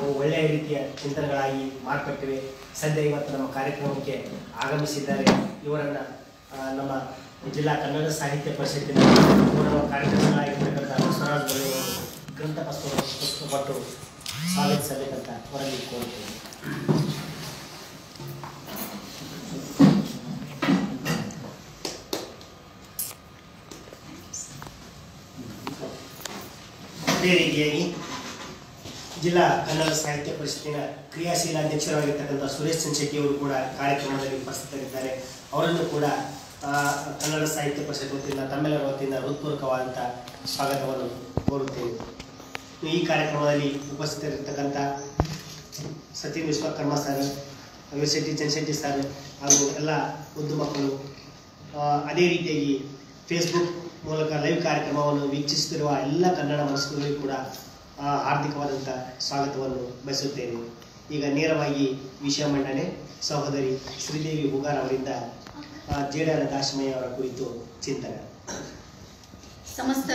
ಅವು ಒಳ್ಳೆಯ ರೀತಿಯ ಚಿಂತನೆಗಳಾಗಿ ಮಾರ್ಪಟ್ಟಿವೆ ಸದ್ಯ ಇವತ್ತು ನಮ್ಮ ಕಾರ್ಯಕ್ರಮಕ್ಕೆ ಆಗಮಿಸಿದ್ದಾರೆ ಇವರನ್ನು ಆ, ನಮ್ಮ ಜಿಲ್ಲಾ ಕನ್ನಡ ಸಾಹಿತ್ಯ ಪರಿಷತ್ತಿನ ಗೌರವ ಕಾರ್ಯಕ್ರಮಗಳಾಗಿರ್ತಕ್ಕಂಥ ಬಸವರಾಜ್ ಬಳಿ ಅವರು ಗ್ರಂಥ ಪುಸ್ತಕ ಪುಸ್ತಕ ಕೊಟ್ಟು ಸ್ವಾಗತಿಸಬೇಕಂತ ಹೊರಗೆ ಕೋರುತ್ತೇನೆ ಅದೇ ರೀತಿಯಾಗಿ ಜಿಲ್ಲಾ ಕನ್ನಡ ಸಾಹಿತ್ಯ ಪರಿಷತ್ತಿನ ಕ್ರಿಯಾಶೀಲ ಅಧ್ಯಕ್ಷರಾಗಿರ್ತಕ್ಕಂಥ ಸುರೇಶ್ ಚಂಚೆಟ್ಟಿ ಅವರು ಕೂಡ ಕಾರ್ಯಕ್ರಮದಲ್ಲಿ ಉಪಸ್ಥಿತರಿದ್ದಾರೆ ಅವರನ್ನು ಕೂಡ ಆ, ಕನ್ನಡ ಸಾಹಿತ್ಯ ಪರಿಷತ್ ವತಿಯಿಂದ ತಮ್ಮೆಲ್ಲರ ವತಿಯಿಂದ ಹೃತ್ಪೂರ್ವಕವಾದಂಥ ಸ್ವಾಗತವನ್ನು ಕೋರುತ್ತೇವೆ ಈ ಕಾರ್ಯಕ್ರಮದಲ್ಲಿ ಉಪಸ್ಥಿತರಿರ್ತಕ್ಕಂಥ ಸತೀನ್ ವಿಶ್ವಕರ್ಮ ಸರ್ ಶೆಟ್ಟಿ ಚಂದ್ರಶೆಟ್ಟಿ ಸರ್ ಹಾಗೂ ಎಲ್ಲ ಉದ್ದು ಮಕ್ಕಳು ಆ, ಅದೇ ರೀತಿಯಾಗಿ ಫೇಸ್ಬುಕ್ ಮೂಲಕ ಲೈವ್ ಕಾರ್ಯಕ್ರಮವನ್ನು ವೀಕ್ಷಿಸುತ್ತಿರುವ ಎಲ್ಲ ಕನ್ನಡ ಮನಸ್ಸುಗಳಿಗೂ ಕೂಡ ಆ, ಹಾರ್ದಿಕವಾದಂಥ ಸ್ವಾಗತವನ್ನು ಬಯಸುತ್ತೇನೆ ಈಗ ನೇರವಾಗಿ ವಿಷಯ ಮಂಡನೆ ಸಹೋದರಿ ಶ್ರೀದೇವಿ ಹುಗಾರ್ ಅವರಿಂದ ಆ, ಜೇಡರ ದಾಶಮಯ್ಯ ಅವರ ಕುರಿತು ಚಿಂತನೆ ಸಮಸ್ತ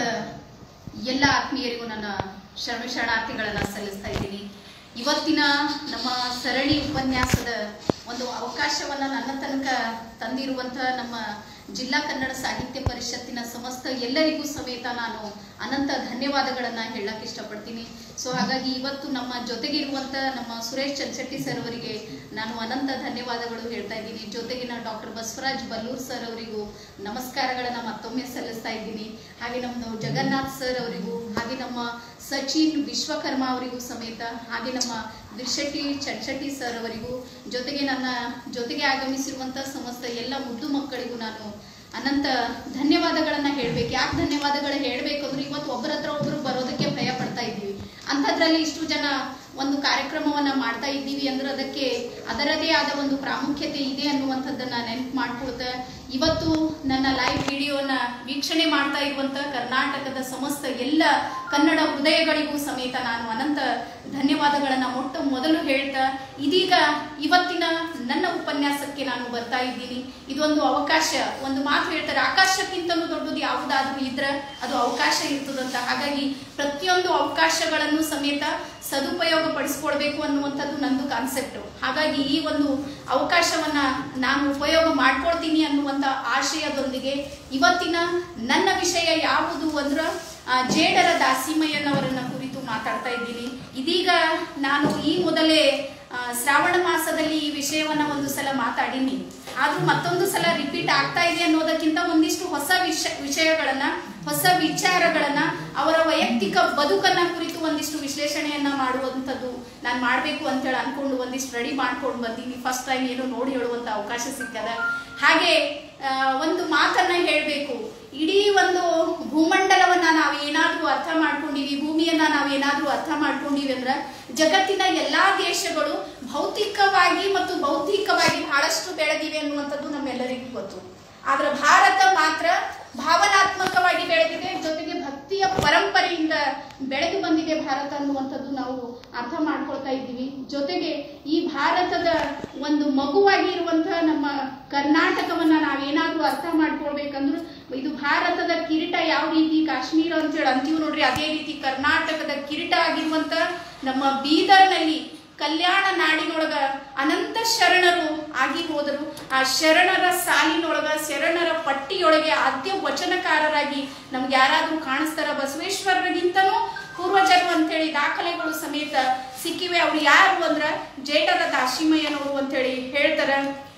ಎಲ್ಲ ಆತ್ಮೀಯರಿಗೂ ನನ್ನ ಶರಣ ಶರಣಾರ್ಥಿಗಳನ್ನ ಸಲ್ಲಿಸ್ತಾ ಇದ್ದೀನಿ ಇವತ್ತಿನ ನಮ್ಮ ಸರಣಿ ಉಪನ್ಯಾಸದ ಒಂದು ಅವಕಾಶವನ್ನ ನನ್ನ ತನಕ ತಂದಿರುವಂತಹ ನಮ್ಮ ಜಿಲ್ಲಾ ಕನ್ನಡ ಸಾಹಿತ್ಯ ಪರಿಷತ್ತಿನ ಸಮಸ್ತ ಎಲ್ಲರಿಗೂ ಸಮೇತ ನಾನು ಅನಂತ ಧನ್ಯವಾದಗಳನ್ನ ಹೇಳಕ್ ಇಷ್ಟಪಡ್ತೀನಿ ಸೊ ಹಾಗಾಗಿ ಇವತ್ತು ನಮ್ಮ ಜೊತೆಗೆ ಇರುವಂತ ನಮ್ಮ ಸುರೇಶ್ ಚನ್ಶೆಟ್ಟಿ ಸರ್ ಅವರಿಗೆ ನಾನು ಅನಂತ ಧನ್ಯವಾದಗಳು ಹೇಳ್ತಾ ಇದ್ದೀನಿ ಜೊತೆಗಿನ ಡಾಕ್ಟರ್ ಬಸವರಾಜ್ ಬಲ್ಲೂರ್ ಸರ್ ಅವರಿಗೂ ನಮಸ್ಕಾರಗಳನ್ನ ಮತ್ತೊಮ್ಮೆ ಸಲ್ಲಿಸ್ತಾ ಇದ್ದೀನಿ ಹಾಗೆ ನಮ್ಮ ಜಗನ್ನಾಥ್ ಸರ್ ಅವರಿಗೂ ಹಾಗೆ ನಮ್ಮ ಸಚಿನ್ ವಿಶ್ವಕರ್ಮ ಅವರಿಗೂ ಸಮೇತ ಹಾಗೆ ನಮ್ಮ ಬಿರ್ಶೆಟ್ಟಿ ಚಟ್ಶೆಟ್ಟಿ ಸರ್ ಅವರಿಗೂ ಜೊತೆಗೆ ನನ್ನ ಜೊತೆಗೆ ಆಗಮಿಸಿರುವಂತ ಸಮಸ್ತ ಎಲ್ಲ ಮುದ್ದು ಮಕ್ಕಳಿಗೂ ನಾನು ಅನಂತ ಧನ್ಯವಾದಗಳನ್ನ ಹೇಳ್ಬೇಕು ಯಾಕೆ ಧನ್ಯವಾದಗಳು ಹೇಳ್ಬೇಕು ಅಂದ್ರೆ ಇವತ್ತು ಒಬ್ಬರ ಹತ್ರ ಒಬ್ರು ಬರೋದಕ್ಕೆ ಭಯ ಪಡ್ತಾ ಇದ್ದೀವಿ ಅಂಥದ್ರಲ್ಲಿ ಇಷ್ಟು ಜನ ಒಂದು ಕಾರ್ಯಕ್ರಮವನ್ನ ಮಾಡ್ತಾ ಇದ್ದೀವಿ ಅಂದ್ರೆ ಅದಕ್ಕೆ ಅದರದೇ ಆದ ಒಂದು ಪ್ರಾಮುಖ್ಯತೆ ಇದೆ ಅನ್ನುವಂಥದ್ದನ್ನ ನೆನಪು ಮಾಡ್ಕೊಳ್ತಾ ಇವತ್ತು ನನ್ನ ಲೈವ್ ವಿಡಿಯೋನ ವೀಕ್ಷಣೆ ಮಾಡ್ತಾ ಇರುವಂತ ಕರ್ನಾಟಕದ ಸಮಸ್ತ ಎಲ್ಲ ಕನ್ನಡ ಹೃದಯಗಳಿಗೂ ಸಮೇತ ನಾನು ಅನಂತ ಧನ್ಯವಾದಗಳನ್ನ ಮೊಟ್ಟ ಮೊದಲು ಹೇಳ್ತಾ ಇದೀಗ ಇವತ್ತಿನ ನನ್ನ ಉಪನ್ಯಾಸಕ್ಕೆ ನಾನು ಬರ್ತಾ ಇದ್ದೀನಿ ಇದೊಂದು ಅವಕಾಶ ಒಂದು ಮಾತು ಹೇಳ್ತಾರೆ ಆಕಾಶಕ್ಕಿಂತಲೂ ದೊಡ್ಡದು ಯಾವುದಾದ್ರೂ ಇದ್ರೆ ಅದು ಅವಕಾಶ ಇರ್ತದಂತ ಹಾಗಾಗಿ ಪ್ರತಿಯೊಂದು ಅವಕಾಶಗಳನ್ನು ಸಮೇತ ಸದುಪಯೋಗ ಪಡಿಸ್ಕೊಳ್ಬೇಕು ಅನ್ನುವಂಥದ್ದು ನಂದು ಕಾನ್ಸೆಪ್ಟ್ ಹಾಗಾಗಿ ಈ ಒಂದು ಅವಕಾಶವನ್ನ ನಾನು ಉಪಯೋಗ ಮಾಡ್ಕೊಳ್ತೀನಿ ಅನ್ನುವಂಥ ಆಶಯದೊಂದಿಗೆ ಇವತ್ತಿನ ನನ್ನ ವಿಷಯ ಯಾವುದು ಅಂದ್ರ ಆ, ಜೇಡರ ದಾಸಿಮಯ್ಯನವರನ್ನ ಕುರಿತು ಮಾತಾಡ್ತಾ ಇದ್ದೀನಿ ಇದೀಗ ನಾನು ಈ ಮೊದಲೇ ಆ, ಶ್ರಾವಣ ಮಾಸದಲ್ಲಿ ಈ ವಿಷಯವನ್ನ ಒಂದು ಸಲ ಮಾತಾಡೀನಿ ಆದ್ರೂ ಮತ್ತೊಂದು ಸಲ ರಿಪೀಟ್ ಆಗ್ತಾ ಇದೆ ಅನ್ನೋದಕ್ಕಿಂತ ಒಂದಿಷ್ಟು ಹೊಸ ವಿಷ ವಿಷಯಗಳನ್ನ ಹೊಸ ವಿಚಾರಗಳನ್ನ ಅವರ ವೈಯಕ್ತಿಕ ಬದುಕನ್ನ ಕುರಿತು ಒಂದಿಷ್ಟು ವಿಶ್ಲೇಷಣೆಯನ್ನ ಮಾಡುವಂಥದ್ದು ನಾನು ಮಾಡಬೇಕು ಅಂತೇಳಿ ಅನ್ಕೊಂಡು ಒಂದಿಷ್ಟು ರೆಡಿ ಮಾಡ್ಕೊಂಡು ಬಂದೀನಿ ಫಸ್ಟ್ ಟೈಮ್ ಏನು ನೋಡಿ ಹೇಳುವಂತ ಅವಕಾಶ ಸಿಕ್ಕದ ಹಾಗೆ ಆ, ಒಂದು ಮಾತನ್ನ ಹೇಳಬೇಕು ಇಡೀ ಒಂದು ಭೂಮಂಡಲವನ್ನ ನಾವು ಏನಾದ್ರೂ ಅರ್ಥ ಮಾಡ್ಕೊಂಡಿವಿ ಭೂಮಿಯನ್ನ ನಾವು ಏನಾದ್ರೂ ಅರ್ಥ ಮಾಡ್ಕೊಂಡಿವಿ ಅಂದ್ರ ಜಗತ್ತಿನ ಎಲ್ಲಾ ದೇಶಗಳು ಭೌತಿಕವಾಗಿ ಮತ್ತು ಬೌದ್ಧಿಕವಾಗಿ ಬಹಳಷ್ಟು ಬೆಳೆದಿವೆ ಅನ್ನುವಂಥದ್ದು ನಮ್ಮೆಲ್ಲರಿಗೂ ಗೊತ್ತು ಆದ್ರೆ ಭಾರತ ಮಾತ್ರ ಭಾವನಾತ್ಮಕವಾಗಿ ಬೆಳೆದಿದೆ ಜೊತೆಗೆ ಭಕ್ತಿಯ ಪರಂಪರೆಯಿಂದ ಬೆಳೆದು ಬಂದಿದೆ ಭಾರತ ಅನ್ನುವಂಥದ್ದು ನಾವು ಅರ್ಥ ಮಾಡ್ಕೊಳ್ತಾ ಇದ್ದೀವಿ ಜೊತೆಗೆ ಈ ಭಾರತದ ಒಂದು ಮಗುವಾಗಿ ಇರುವಂತಹ ನಮ್ಮ ಕರ್ನಾಟಕವನ್ನ ನಾವೇನಾದ್ರೂ ಅರ್ಥ ಮಾಡ್ಕೊಳ್ಬೇಕಂದ್ರೆ ಇದು ಭಾರತದ ಕಿರೀಟ ಯಾವ ರೀತಿ ಕಾಶ್ಮೀರ ಅಂತೇಳಿ ಅಂತೀವಿ ನೋಡ್ರಿ ಅದೇ ರೀತಿ ಕರ್ನಾಟಕದ ಕಿರೀಟ ಆಗಿರುವಂತ ನಮ್ಮ ಬೀದರ್ನಲ್ಲಿ ಕಲ್ಯಾಣ ನಾಡಿನೊಳಗ ಅನಂತ ಶರಣರು ಆಗಿ ಹೋದರು ಆ ಶರಣರ ಸಾಲಿನೊಳಗ ಶರಣರ ಪಟ್ಟಿಯೊಳಗೆ ಆದ್ಯ ವಚನಕಾರರಾಗಿ ನಮ್ಗೆ ಯಾರಾದ್ರೂ ಕಾಣಿಸ್ತಾರ ಬಸವೇಶ್ವರರಿಗಿಂತನೂ ಪೂರ್ವಜರು ಅಂತೇಳಿ ದಾಖಲೆಗಳು ಸಮೇತ ಸಿಕ್ಕಿವೆ ಅವ್ರು ಯಾರು ಅಂದ್ರ ಜೇಡರ ದಾಶಿಮಯ್ಯನವರು ಅಂತೇಳಿ ಹೇಳ್ತಾರ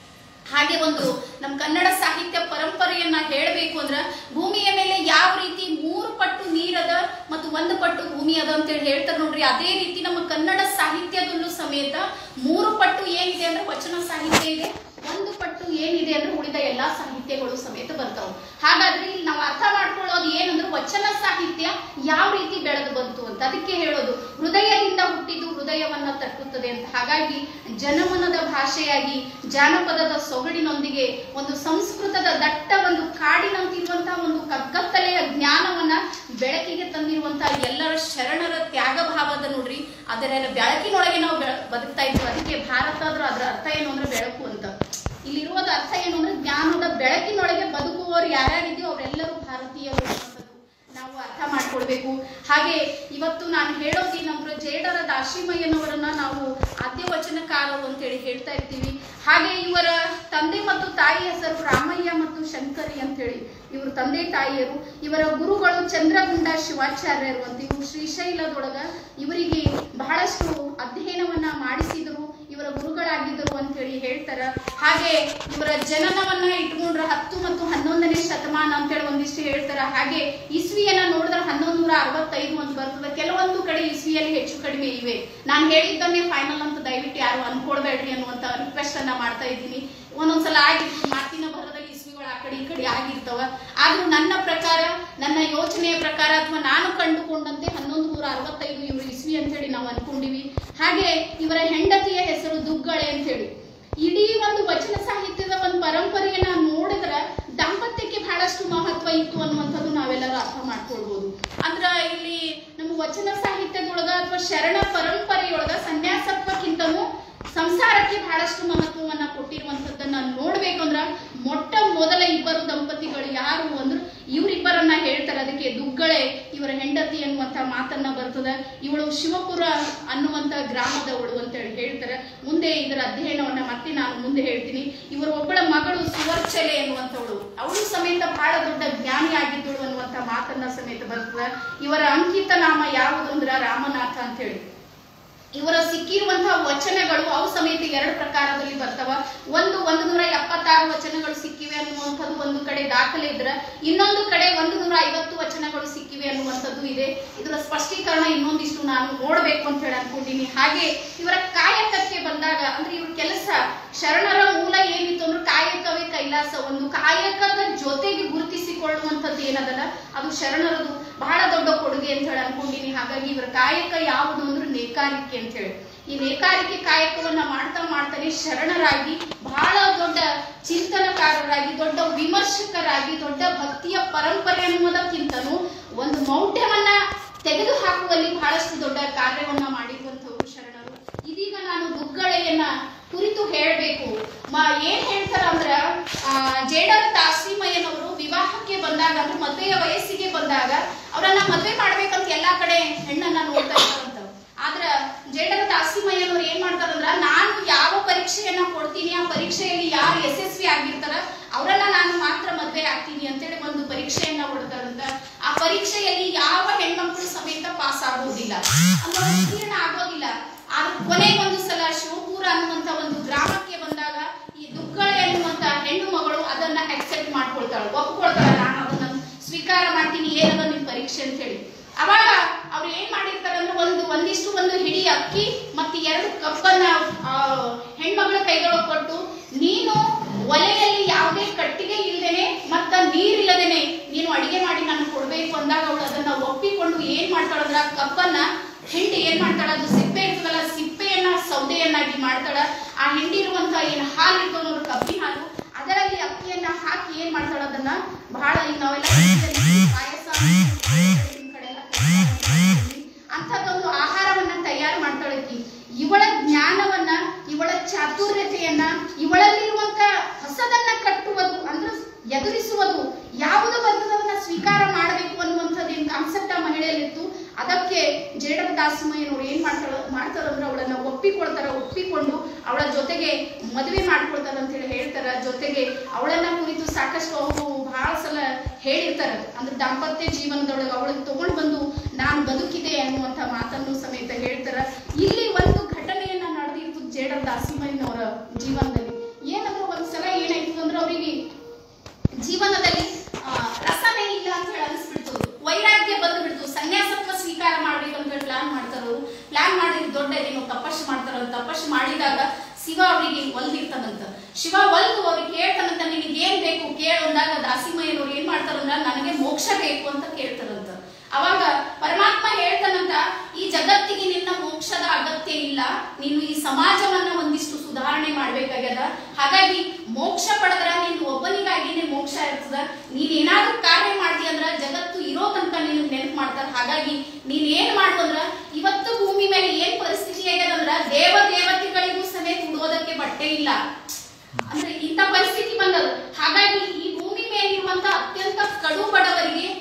ಹಾಗೆ ಒಂದು ನಮ್ಮ ಕನ್ನಡ ಸಾಹಿತ್ಯ ಪರಂಪರೆಯನ್ನ ಹೇಳಬೇಕು ಅಂದ್ರ ಭೂಮಿಯ ಮೇಲೆ ಯಾವ ರೀತಿ ಮೂರು ಪಟ್ಟು ನೀರದ ಮತ್ತು ಒಂದು ಪಟ್ಟು ಭೂಮಿ ಅದ ಅಂತೇಳಿ ಹೇಳ್ತಾರೆ ನೋಡ್ರಿ ಅದೇ ರೀತಿ ನಮ್ಮ ಕನ್ನಡ ಸಾಹಿತ್ಯದಲ್ಲೂ ಸಮೇತ ಮೂರು ಪಟ್ಟು ಏನಿದೆ ಅಂದ್ರೆ ವಚನ ಸಾಹಿತ್ಯ ಇದೆ ಒಂದು ಪಟ್ಟು ಏನಿದೆ ಅಂದ್ರೆ ಉಳಿದ ಎಲ್ಲಾ ಸಾಹಿತ್ಯಗಳು ಸಮೇತ ಬರ್ತಾವೆ ಹಾಗಾದ್ರೆ ಇಲ್ಲಿ ನಾವು ಅರ್ಥ ಮಾಡ್ಕೊಳ್ಳೋದು ಏನಂದ್ರೆ ವಚನ ಸಾಹಿತ್ಯ ಯಾವ ರೀತಿ ಬೆಳೆದು ಬಂತು ಅಂತ ಅದಕ್ಕೆ ಹೇಳೋದು ಹೃದಯದಿಂದ ಹುಟ್ಟಿದ್ದು ಹೃದಯವನ್ನ ತಟ್ಟುತ್ತದೆ ಅಂತ ಹಾಗಾಗಿ ಜನಮನದ ಭಾಷೆಯಾಗಿ ಜಾನಪದದ ಸೊಗಡಿನೊಂದಿಗೆ ಒಂದು ಸಂಸ್ಕೃತದ ದಟ್ಟ ಒಂದು ಕಾಡಿನಂತಿರುವಂತಹ ಒಂದು ಕಗ್ಗತ್ತಲೆಯ ಜ್ಞಾನವನ್ನ ಬೆಳಕಿಗೆ ತಂದಿರುವಂತಹ ಎಲ್ಲರ ಶರಣರ ತ್ಯಾಗ ಭಾವದ ನೋಡ್ರಿ ಅದರ ಬೆಳಕಿನೊಳಗೆ ನಾವು ಬೆಳ- ಬದುಕ್ತಾ ಇದ್ವಿ ಅದಕ್ಕೆ ಭಾರತ ಆದ್ರೂ ಅದರ ಅರ್ಥ ಏನು ಅಂದ್ರೆ ಬೆಳಕು ಅಂತ ಇಲ್ಲಿರುವುದ ಅರ್ಥ ಏನು ಅಂದ್ರೆ ಜ್ಞಾನದ ಬೆಳಕಿನೊಳಗೆ ಬದುಕುವವರು ಯಾರ್ಯಾರಿದೆಯೋ ಅವರೆಲ್ಲರೂ ಭಾರತೀಯರು ಅನ್ನುವಂಥದ್ದು ನಾವು ಅರ್ಥ ಮಾಡ್ಕೊಳ್ಬೇಕು ಹಾಗೆ ಇವತ್ತು ನಾನು ಹೇಳೋದೇನಂದ್ರೆ ಜೇಡರ ದಾಶಿಮಯ್ಯನವರನ್ನ ನಾವು ಆದ್ಯ ವಚನಕಾರರು ಅಂತೇಳಿ ಹೇಳ್ತಾ ಇರ್ತೀವಿ ಹಾಗೆ ಇವರ ತಂದೆ ಮತ್ತು ತಾಯಿ ಹೆಸರು ರಾಮಯ್ಯ ಮತ್ತು ಶಂಕರಿ ಅಂತೇಳಿ ಇವರು ತಂದೆ ತಾಯಿಯರು ಇವರ ಗುರುಗಳು ಚಂದ್ರಗುಂಡ ಶಿವಾಚಾರ್ಯರು ಅಂತ ಇವರು ಶ್ರೀಶೈಲದೊಳಗ ಇವರಿಗೆ ಬಹಳಷ್ಟು ಅಧ್ಯಯನವನ್ನ ಮಾಡಿಸಿದರು ಇವರ ಗುರುಗಳಾಗಿದ್ದರು ಅಂತ ಹೇಳಿ ಹೇಳ್ತಾರ ಹಾಗೆ ಇವರ ಜನನವನ್ನ ಇಟ್ಕೊಂಡ್ರ ಹತ್ತು ಮತ್ತು ಹನ್ನೊಂದನೇ ಶತಮಾನ ಅಂತೇಳಿ ಒಂದಿಷ್ಟು ಹೇಳ್ತಾರ ಹಾಗೆ ಇಸ್ವಿಯನ್ನ ನೋಡಿದ್ರೆ ಹನ್ನೊಂದು ನೂರ ಅರವತ್ತೈದು ಅಂತ ಬರ್ತದೆ ಕೆಲವೊಂದು ಕಡೆ ಇಸ್ವಿಯಲ್ಲಿ ಹೆಚ್ಚು ಕಡಿಮೆ ಇವೆ ನಾನು ಹೇಳಿದ್ದನ್ನೇ ಫೈನಲ್ ಅಂತ ದಯವಿಟ್ಟು ಯಾರು ಅನ್ಕೊಳ್ಬೇಡ್ರಿ ಅನ್ನುವಂತ ರಿಕ್ವೆಸ್ಟ್ ಅನ್ನ ಮಾಡ್ತಾ ಇದ್ದೀನಿ ಒಂದೊಂದ್ಸಲ ಆಗಿ ಮಾತಿನ ಭರದಲ್ಲಿ ಇಸ್ವಿಗಳು ಆ ಕಡೆ ಈ ಕಡೆ ಆಗಿರ್ತಾವ ಆದ್ರೂ ನನ್ನ ಪ್ರಕಾರ ನನ್ನ ಯೋಚನೆಯ ಪ್ರಕಾರ ಅಥವಾ ನಾನು ಕಂಡುಕೊಂಡಂತೆ ಹನ್ನೊಂದು ನೂರ ಅರವತ್ತೈದು ಇವರು ಇಸ್ವಿ ಅಂತೇಳಿ ನಾವು ಅನ್ಕೊಂಡಿವಿ ಹಾಗೆ ಇವರ ಹೆಂಡತಿಯ ಹೆಸರು ದುಗ್ಗಳೆ ಅಂತೇಳಿ ಇಡೀ ಒಂದು ವಚನ ಸಾಹಿತ್ಯದ ಒಂದು ಪರಂಪರೆಯನ್ನ ನೋಡಿದ್ರ ದಾಂಪತ್ಯಕ್ಕೆ ಬಹಳಷ್ಟು ಮಹತ್ವ ಇತ್ತು ಅನ್ನುವಂಥದ್ದು ನಾವೆಲ್ಲರೂ ಅರ್ಥ ಮಾಡ್ಕೊಳ್ಬಹುದು ಅಂದ್ರ ಇಲ್ಲಿ ನಮ್ಮ ವಚನ ಸಾಹಿತ್ಯದೊಳಗ ಅಥವಾ ಶರಣ ಪರಂಪರೆಯೊಳಗ ಸನ್ಯಾಸತ್ವಕ್ಕಿಂತನೂ ಸಂಸಾರಕ್ಕೆ ಬಹಳಷ್ಟು ಮಹತ್ವವನ್ನ ಕೊಟ್ಟಿರುವಂತದ್ದನ್ನ ನೋಡ್ಬೇಕಂದ್ರ ಮೊಟ್ಟ ಮೊದಲ ಇಬ್ಬರು ದಂಪತಿಗಳು ಯಾರು ಅಂದ್ರ ಇವರಿಬ್ಬರನ್ನ ಹೇಳ್ತಾರೆ ಅದಕ್ಕೆ ದುಗ್ಗಳೆ ಇವರ ಹೆಂಡತಿ ಅನ್ನುವಂತ ಮಾತನ್ನ ಬರ್ತದ ಇವಳು ಶಿವಪುರ ಅನ್ನುವಂತ ಗ್ರಾಮದವಳು ಅಂತೇಳಿ ಹೇಳ್ತಾರೆ ಮುಂದೆ ಇದರ ಅಧ್ಯಯನವನ್ನ ಮತ್ತೆ ನಾನು ಮುಂದೆ ಹೇಳ್ತೀನಿ ಇವರ ಒಬ್ಬಳ ಮಗಳು ಸುವರ್ಚಲೆ ಅನ್ನುವಂಥವಳು ಅವಳು ಸಮೇತ ಬಹಳ ದೊಡ್ಡ ಜ್ಞಾನಿ ಆಗಿದ್ದಳು ಅನ್ನುವಂತ ಮಾತನ್ನ ಸಮೇತ ಬರ್ತದ ಇವರ ಅಂಕಿತ ನಾಮ ಯಾವುದು ಅಂದ್ರ ರಾಮನಾಥ ಅಂತ ಹೇಳಿ ಇವರ ಸಿಕ್ಕಿರುವಂತಹ ವಚನಗಳು ಅವು ಸಮೇತ ಎರಡು ಪ್ರಕಾರದಲ್ಲಿ ಬರ್ತವ ಒಂದು ಒಂದು ನೂರ ಎಪ್ಪತ್ತಾರು ವಚನಗಳು ಸಿಕ್ಕಿವೆ ಅನ್ನುವಂಥದ್ದು ಒಂದು ಕಡೆ ದಾಖಲೆ ಇದ್ರ ಇನ್ನೊಂದು ಕಡೆ ಒಂದು ನೂರ ಐವತ್ತು ವಚನಗಳು ಸಿಕ್ಕಿವೆ ಅನ್ನುವಂಥದ್ದು ಇದೆ ಇದರ ಸ್ಪಷ್ಟೀಕರಣ ಇನ್ನೊಂದಿಷ್ಟು ನಾನು ನೋಡ್ಬೇಕು ಅಂತ ಹೇಳಿ ಅನ್ಕೊಂಡಿನಿ ಹಾಗೆ ಇವರ ಕಾಯಕಕ್ಕೆ ಬಂದಾಗ ಅಂದ್ರೆ ಇವ್ರ ಕೆಲಸ ಶರಣರ ಮೂಲ ಏನಿತ್ತು ಅಂದ್ರೆ ಕಾಯಕವೇ ಕೈಲಾಸ ಒಂದು ಕಾಯಕದ ಜೊತೆಗೆ ಗುರುತಿಸಿಕೊಳ್ಳುವಂಥದ್ದು ಏನದಲ್ಲ ಅದು ಶರಣರದು ಬಹಳ ದೊಡ್ಡ ಕೊಡುಗೆ ಅಂತ ಹೇಳಿ ಅನ್ಕೊಂಡಿನಿ ಹಾಗಾಗಿ ಇವರ ಕಾಯಕ ಯಾವುದು ಅಂದ್ರೆ ನೇಕಾರಿಕೆ ಅಂತ ಹೇಳಿ ಈ ನೇಕಾರಿಕೆ ಕಾಯಕವನ್ನ ಮಾಡ್ತಾ ಮಾಡ್ತಾನೆ ಶರಣರಾಗಿ ಬಹಳ ದೊಡ್ಡ ಚಿಂತನಕಾರರಾಗಿ ದೊಡ್ಡ ವಿಮರ್ಶಕರಾಗಿ ದೊಡ್ಡ ಭಕ್ತಿಯ ಪರಂಪರೆ ಅನ್ನುವುದಕ್ಕಿಂತನೂ ಒಂದು ಮೌಢ್ಯವನ್ನ ತೆಗೆದು ಹಾಕುವಲ್ಲಿ ಬಹಳಷ್ಟು ದೊಡ್ಡ ಕಾರ್ಯವನ್ನ ಮಾಡಿರುವಂತವರು ಶರಣರು ಇದೀಗ ನಾನು ದುಗ್ಗಳೆಯನ್ನ ಕುರಿತು ಹೇಳಬೇಕು ಏನ್ ಹೇಳ್ತಾರ ಅಂದ್ರ ಆ, ಜೇಡರ ತಾಸಿಮಯ್ಯನವರು ವಿವಾಹಕ್ಕೆ ಬಂದಾಗ ಅಂದ್ರೆ ಮದುವೆಯ ವಯಸ್ಸಿಗೆ ಬಂದಾಗ ಅವರನ್ನ ಮದುವೆ ಮಾಡ್ಬೇಕಂತ ಎಲ್ಲಾ ಕಡೆ ಹೆಣ್ಣನ್ನ ನೋಡ್ತಾ ಇರ್ತಾರಂತ ಆದ್ರ ಜೇಡರ ತಾಸಿಮಯ್ಯನವ್ರು ಏನ್ ಮಾಡ್ತಾರಂದ್ರ ನಾನು ಯಾವ ಪರೀಕ್ಷೆಯನ್ನ ಕೊಡ್ತೀನಿ ಆ ಪರೀಕ್ಷೆಯಲ್ಲಿ ಯಾರು ಯಶಸ್ವಿ ಆಗಿರ್ತಾರ ಅವರನ್ನ ನಾನು ಮಾತ್ರ ಮದ್ವೆ ಆಗ್ತೀನಿ ಅಂತೇಳಿ ಒಂದು ಪರೀಕ್ಷೆಯನ್ನ ಕೊಡ್ತಾರಂತ ಆ ಪರೀಕ್ಷೆಯಲ್ಲಿ ಯಾವ ಹೆಣ್ಮಕ್ಳು ಸಮೇತ ಪಾಸ್ ಆಗೋದಿಲ್ಲ ಅಂದ್ರೆ ಉತ್ತೀರ್ಣ ಆಗೋದಿಲ್ಲ ಆದ್ರೆ ಕೊನೆಗೊಂದು ಸಲ ಶಿವಪುರ ಅನ್ನುವಂತ ಒಂದು ಗ್ರಾಮಕ್ಕೆ ಬಂದಾಗ ಈ ದುಗ್ಗಳೆ ಅನ್ನುವಂತ ಹೆಣ್ಣು ಮಗಳು ಅದನ್ನ ಅಕ್ಸೆಪ್ಟ್ ಮಾಡ್ಕೊಳ್ತಾಳೆ ಒಪ್ಕೊಳ್ತಾಳೆ ನಾನು ಅದನ್ನ ಸ್ವೀಕಾರ ಮಾಡ್ತೀನಿ ಏನದ ನಿಮ್ ಪರೀಕ್ಷೆ ಅಂತ ಹೇಳಿ ಅವಾಗ ಅವ್ರು ಏನ್ ಮಾಡಿರ್ತಾರೆ ಅಂದ್ರೆ ಒಂದು ಒಂದಿಷ್ಟು ಒಂದು ಹಿಡಿ ಅಕ್ಕಿ ಮತ್ತೆ ಎರಡು ಕಪ್ಪನ್ನ ಆ, ಹೆಣ್ಮಗಳ ಕೈಗೊಳಗ್ ಕೊಟ್ಟು ನೀನು ಒಲೆಯಲ್ಲಿ ಯಾವುದೇ ಕಟ್ಟಿಗೆ ಇಲ್ಲದೇನೆ ಮತ್ತ ನೀರಿಲ್ಲದೇನೆ ನೀನು ಅಡಿಗೆ ಮಾಡಿ ನಾನು ಕೊಡ್ಬೇಕು ಅಂದಾಗ ಅವಳು ಅದನ್ನ ಒಪ್ಪಿಕೊಂಡು ಏನ್ ಮಾಡ್ತಾಳಂದ್ರ ಆ ಕಪ್ಪನ್ನ ಹಿಂಡಿ ಏನ್ ಮಾಡ್ತಾಳ ಅದು ಸಿಪ್ಪೆ ಇರ್ತದಲ್ಲ ಸಿಪ್ಪೆಯನ್ನ ಸೌದೆಯನ್ನಾಗಿ ಮಾಡ್ತಾಳ ಆ ಹಿಂಡಿ ಇರುವಂತ ಏನ್ ಹಾಲು ಇರ್ತವ ನೋಡ್ರಿ ಕಬ್ಬಿನ ಹಾಲು ಅದರಲ್ಲಿ ಅಕ್ಕಿಯನ್ನ ಹಾಕಿ ಏನ್ ಮಾಡ್ತಾಳ ಅದನ್ನ ಬಹಳ ಈಗ ನಾವೆಲ್ಲ ಹೇಳ್ತೀವಿ, ಪಾಯಸ ನಿಮ್ ಕಡೆ ಎಲ್ಲ ಕೇಳ್ತೀವಿ. ಅಂಥದ್ದೊಂದು ಆಹಾರವನ್ನ ತಯಾರು ಮಾಡ್ತಾಳೆ ಆಕಿ ಇವಳ ಜ್ಞಾನವನ್ನ ಇವಳ ಚಾತುರ್ಯತೆಯನ್ನ ಇವಳಲ್ಲಿರುವಂತ ಹೊಸದನ್ನ ಕಟ್ಟುವುದು ಅಂದ್ರೆ ಎದುರಿಸುವುದು ಯಾವುದು ಬರ್ತದನ್ನ ಸ್ವೀಕಾರ ಮಾಡಬೇಕು ಅನ್ನುವಂಥದ್ದು ಏನ್ ಕಾನ್ಸೆಪ್ಟ್ ಆ ಮಹಿಳೆಯಲ್ಲಿತ್ತು ಅದಕ್ಕೆ ಜೇಡರ ದಾಸಿಮಯ್ಯನವ್ರು ಏನ್ ಮಾಡ್ತಾಳ ಮಾಡ್ತಾರಂದ್ರೆ ಅವಳನ್ನ ಒಪ್ಪಿಕೊಳ್ತಾರ ಒಪ್ಪಿಕೊಂಡು ಅವಳ ಜೊತೆಗೆ ಮದುವೆ ಮಾಡ್ಕೊಳ್ತಾರ ಅಂತ ಹೇಳಿ ಹೇಳ್ತಾರ ಜೊತೆಗೆ ಅವಳನ್ನ ಕುರಿತು ಸಾಕಷ್ಟು ಅವರು ಬಹಳ ಸಲ ಹೇಳಿರ್ತಾರ ಅಂದ್ರೆ ದಾಂಪತ್ಯ ಜೀವನದೊಳಗೆ ಅವಳನ್ನ ತಗೊಂಡ್ ಬಂದು ನಾನು ಬದುಕಿದೆ ಅನ್ನುವಂಥ ಮಾತನ್ನು ಸಮೇತ ಹೇಳ್ತಾರ ಇಲ್ಲಿ ಒಂದು ಘಟನೆಯನ್ನ ನಡೆದಿತ್ತು ಜೇಡರ ದಾಸಿಮಯ್ಯನವರ ಜೀವನದಲ್ಲಿ ಏನಂದ್ರೆ ಒಂದ್ಸಲ ಏನಾಯ್ತು ಅಂದ್ರೆ ಅವರಿಗೆ ಜೀವನದಲ್ಲಿ ಆ, ರಸನೇ ಇಲ್ಲ ಅಂತ ಹೇಳಿ ಅನಿಸ್ಬಿಡ್ತು ವೈರಾಗ್ಯ ಬಂದು ಬಿಡ್ತು ಸನ್ಯಾಸತ್ವ ಸ್ವೀಕಾರ ಮಾಡ್ಬೇಕು ಅಂತ ಹೇಳಿ ಪ್ಲಾನ್ ಮಾಡ್ತಾರು ಪ್ಲಾನ್ ಮಾಡಿ ದೊಡ್ಡ ಏನೋ ತಪಸ್ಸು ಮಾಡ್ತಾರ ತಪಸ್ಸು ಮಾಡಿದಾಗ ಶಿವ ಅವರಿಗೆ ಒಲ್ದಿರ್ತಾನಂತ ಶಿವ ಒಲ್ದು ಅವ್ರಿಗೆ ಕೇಳ್ತಾನಂತ ನಿನಗೆ ಏನ್ ಬೇಕು ಕೇಳು ಅಂದಾಗ ದಾಸಿಮಯ್ಯನವ್ರು ಏನ್ ಮಾಡ್ತಾರಂದ್ರ ನನಗೆ ಮೋಕ್ಷ ಬೇಕು ಅಂತ ಕೇಳ್ತಾರಂತ ಅವಾಗ ಪರಮಾತ್ಮ ಹೇಳ್ತಾನಂತ ಈ ಜಗತ್ತಿಗೆ ನಿನ್ನ ಮೋಕ್ಷದ ಅಗತ್ಯ ಇಲ್ಲ ನೀನು ಈ ಸಮಾಜವನ್ನ ಒಂದಿಷ್ಟು ಸುಧಾರಣೆ ಮಾಡ್ಬೇಕಾಗ್ಯದ ಹಾಗಾಗಿ ಮೋಕ್ಷ ಪಡೆದ್ರ ನಿನ್ ಒಬ್ಬನಿಗಾಗಿನೇ ಮೋಕ್ಷ ಇರ್ತದ ನೀನ್ ಏನಾದ್ರೂ ಕಾರ್ಯ ಮಾಡ್ತಿ ಅಂದ್ರ ಜಗತ್ತು ಇರೋ ತನಕ ನಿನ್ ನೆನಪು ಮಾಡ್ತಾರ ಹಾಗಾಗಿ ನೀನ್ ಏನ್ ಮಾಡು ಅಂದ್ರ ಇವತ್ತು ಭೂಮಿ ಮೇಲೆ ಏನ್ ಪರಿಸ್ಥಿತಿ ಆಗ್ಯದಂದ್ರ ದೇವ ದೇವತೆಗಳಿಗೂ ಸಮೇತ ಉಡೋದಕ್ಕೆ ಬಟ್ಟೆ ಇಲ್ಲ ಅಂದ್ರೆ ಇಂಥ ಪರಿಸ್ಥಿತಿ ಬಂದದ ಹಾಗಾಗಿ ಈ ಭೂಮಿ ಮೇಲಿರುವಂತ ಅತ್ಯಂತ ಕಡು ಬಡವರಿಗೆ ನೀನು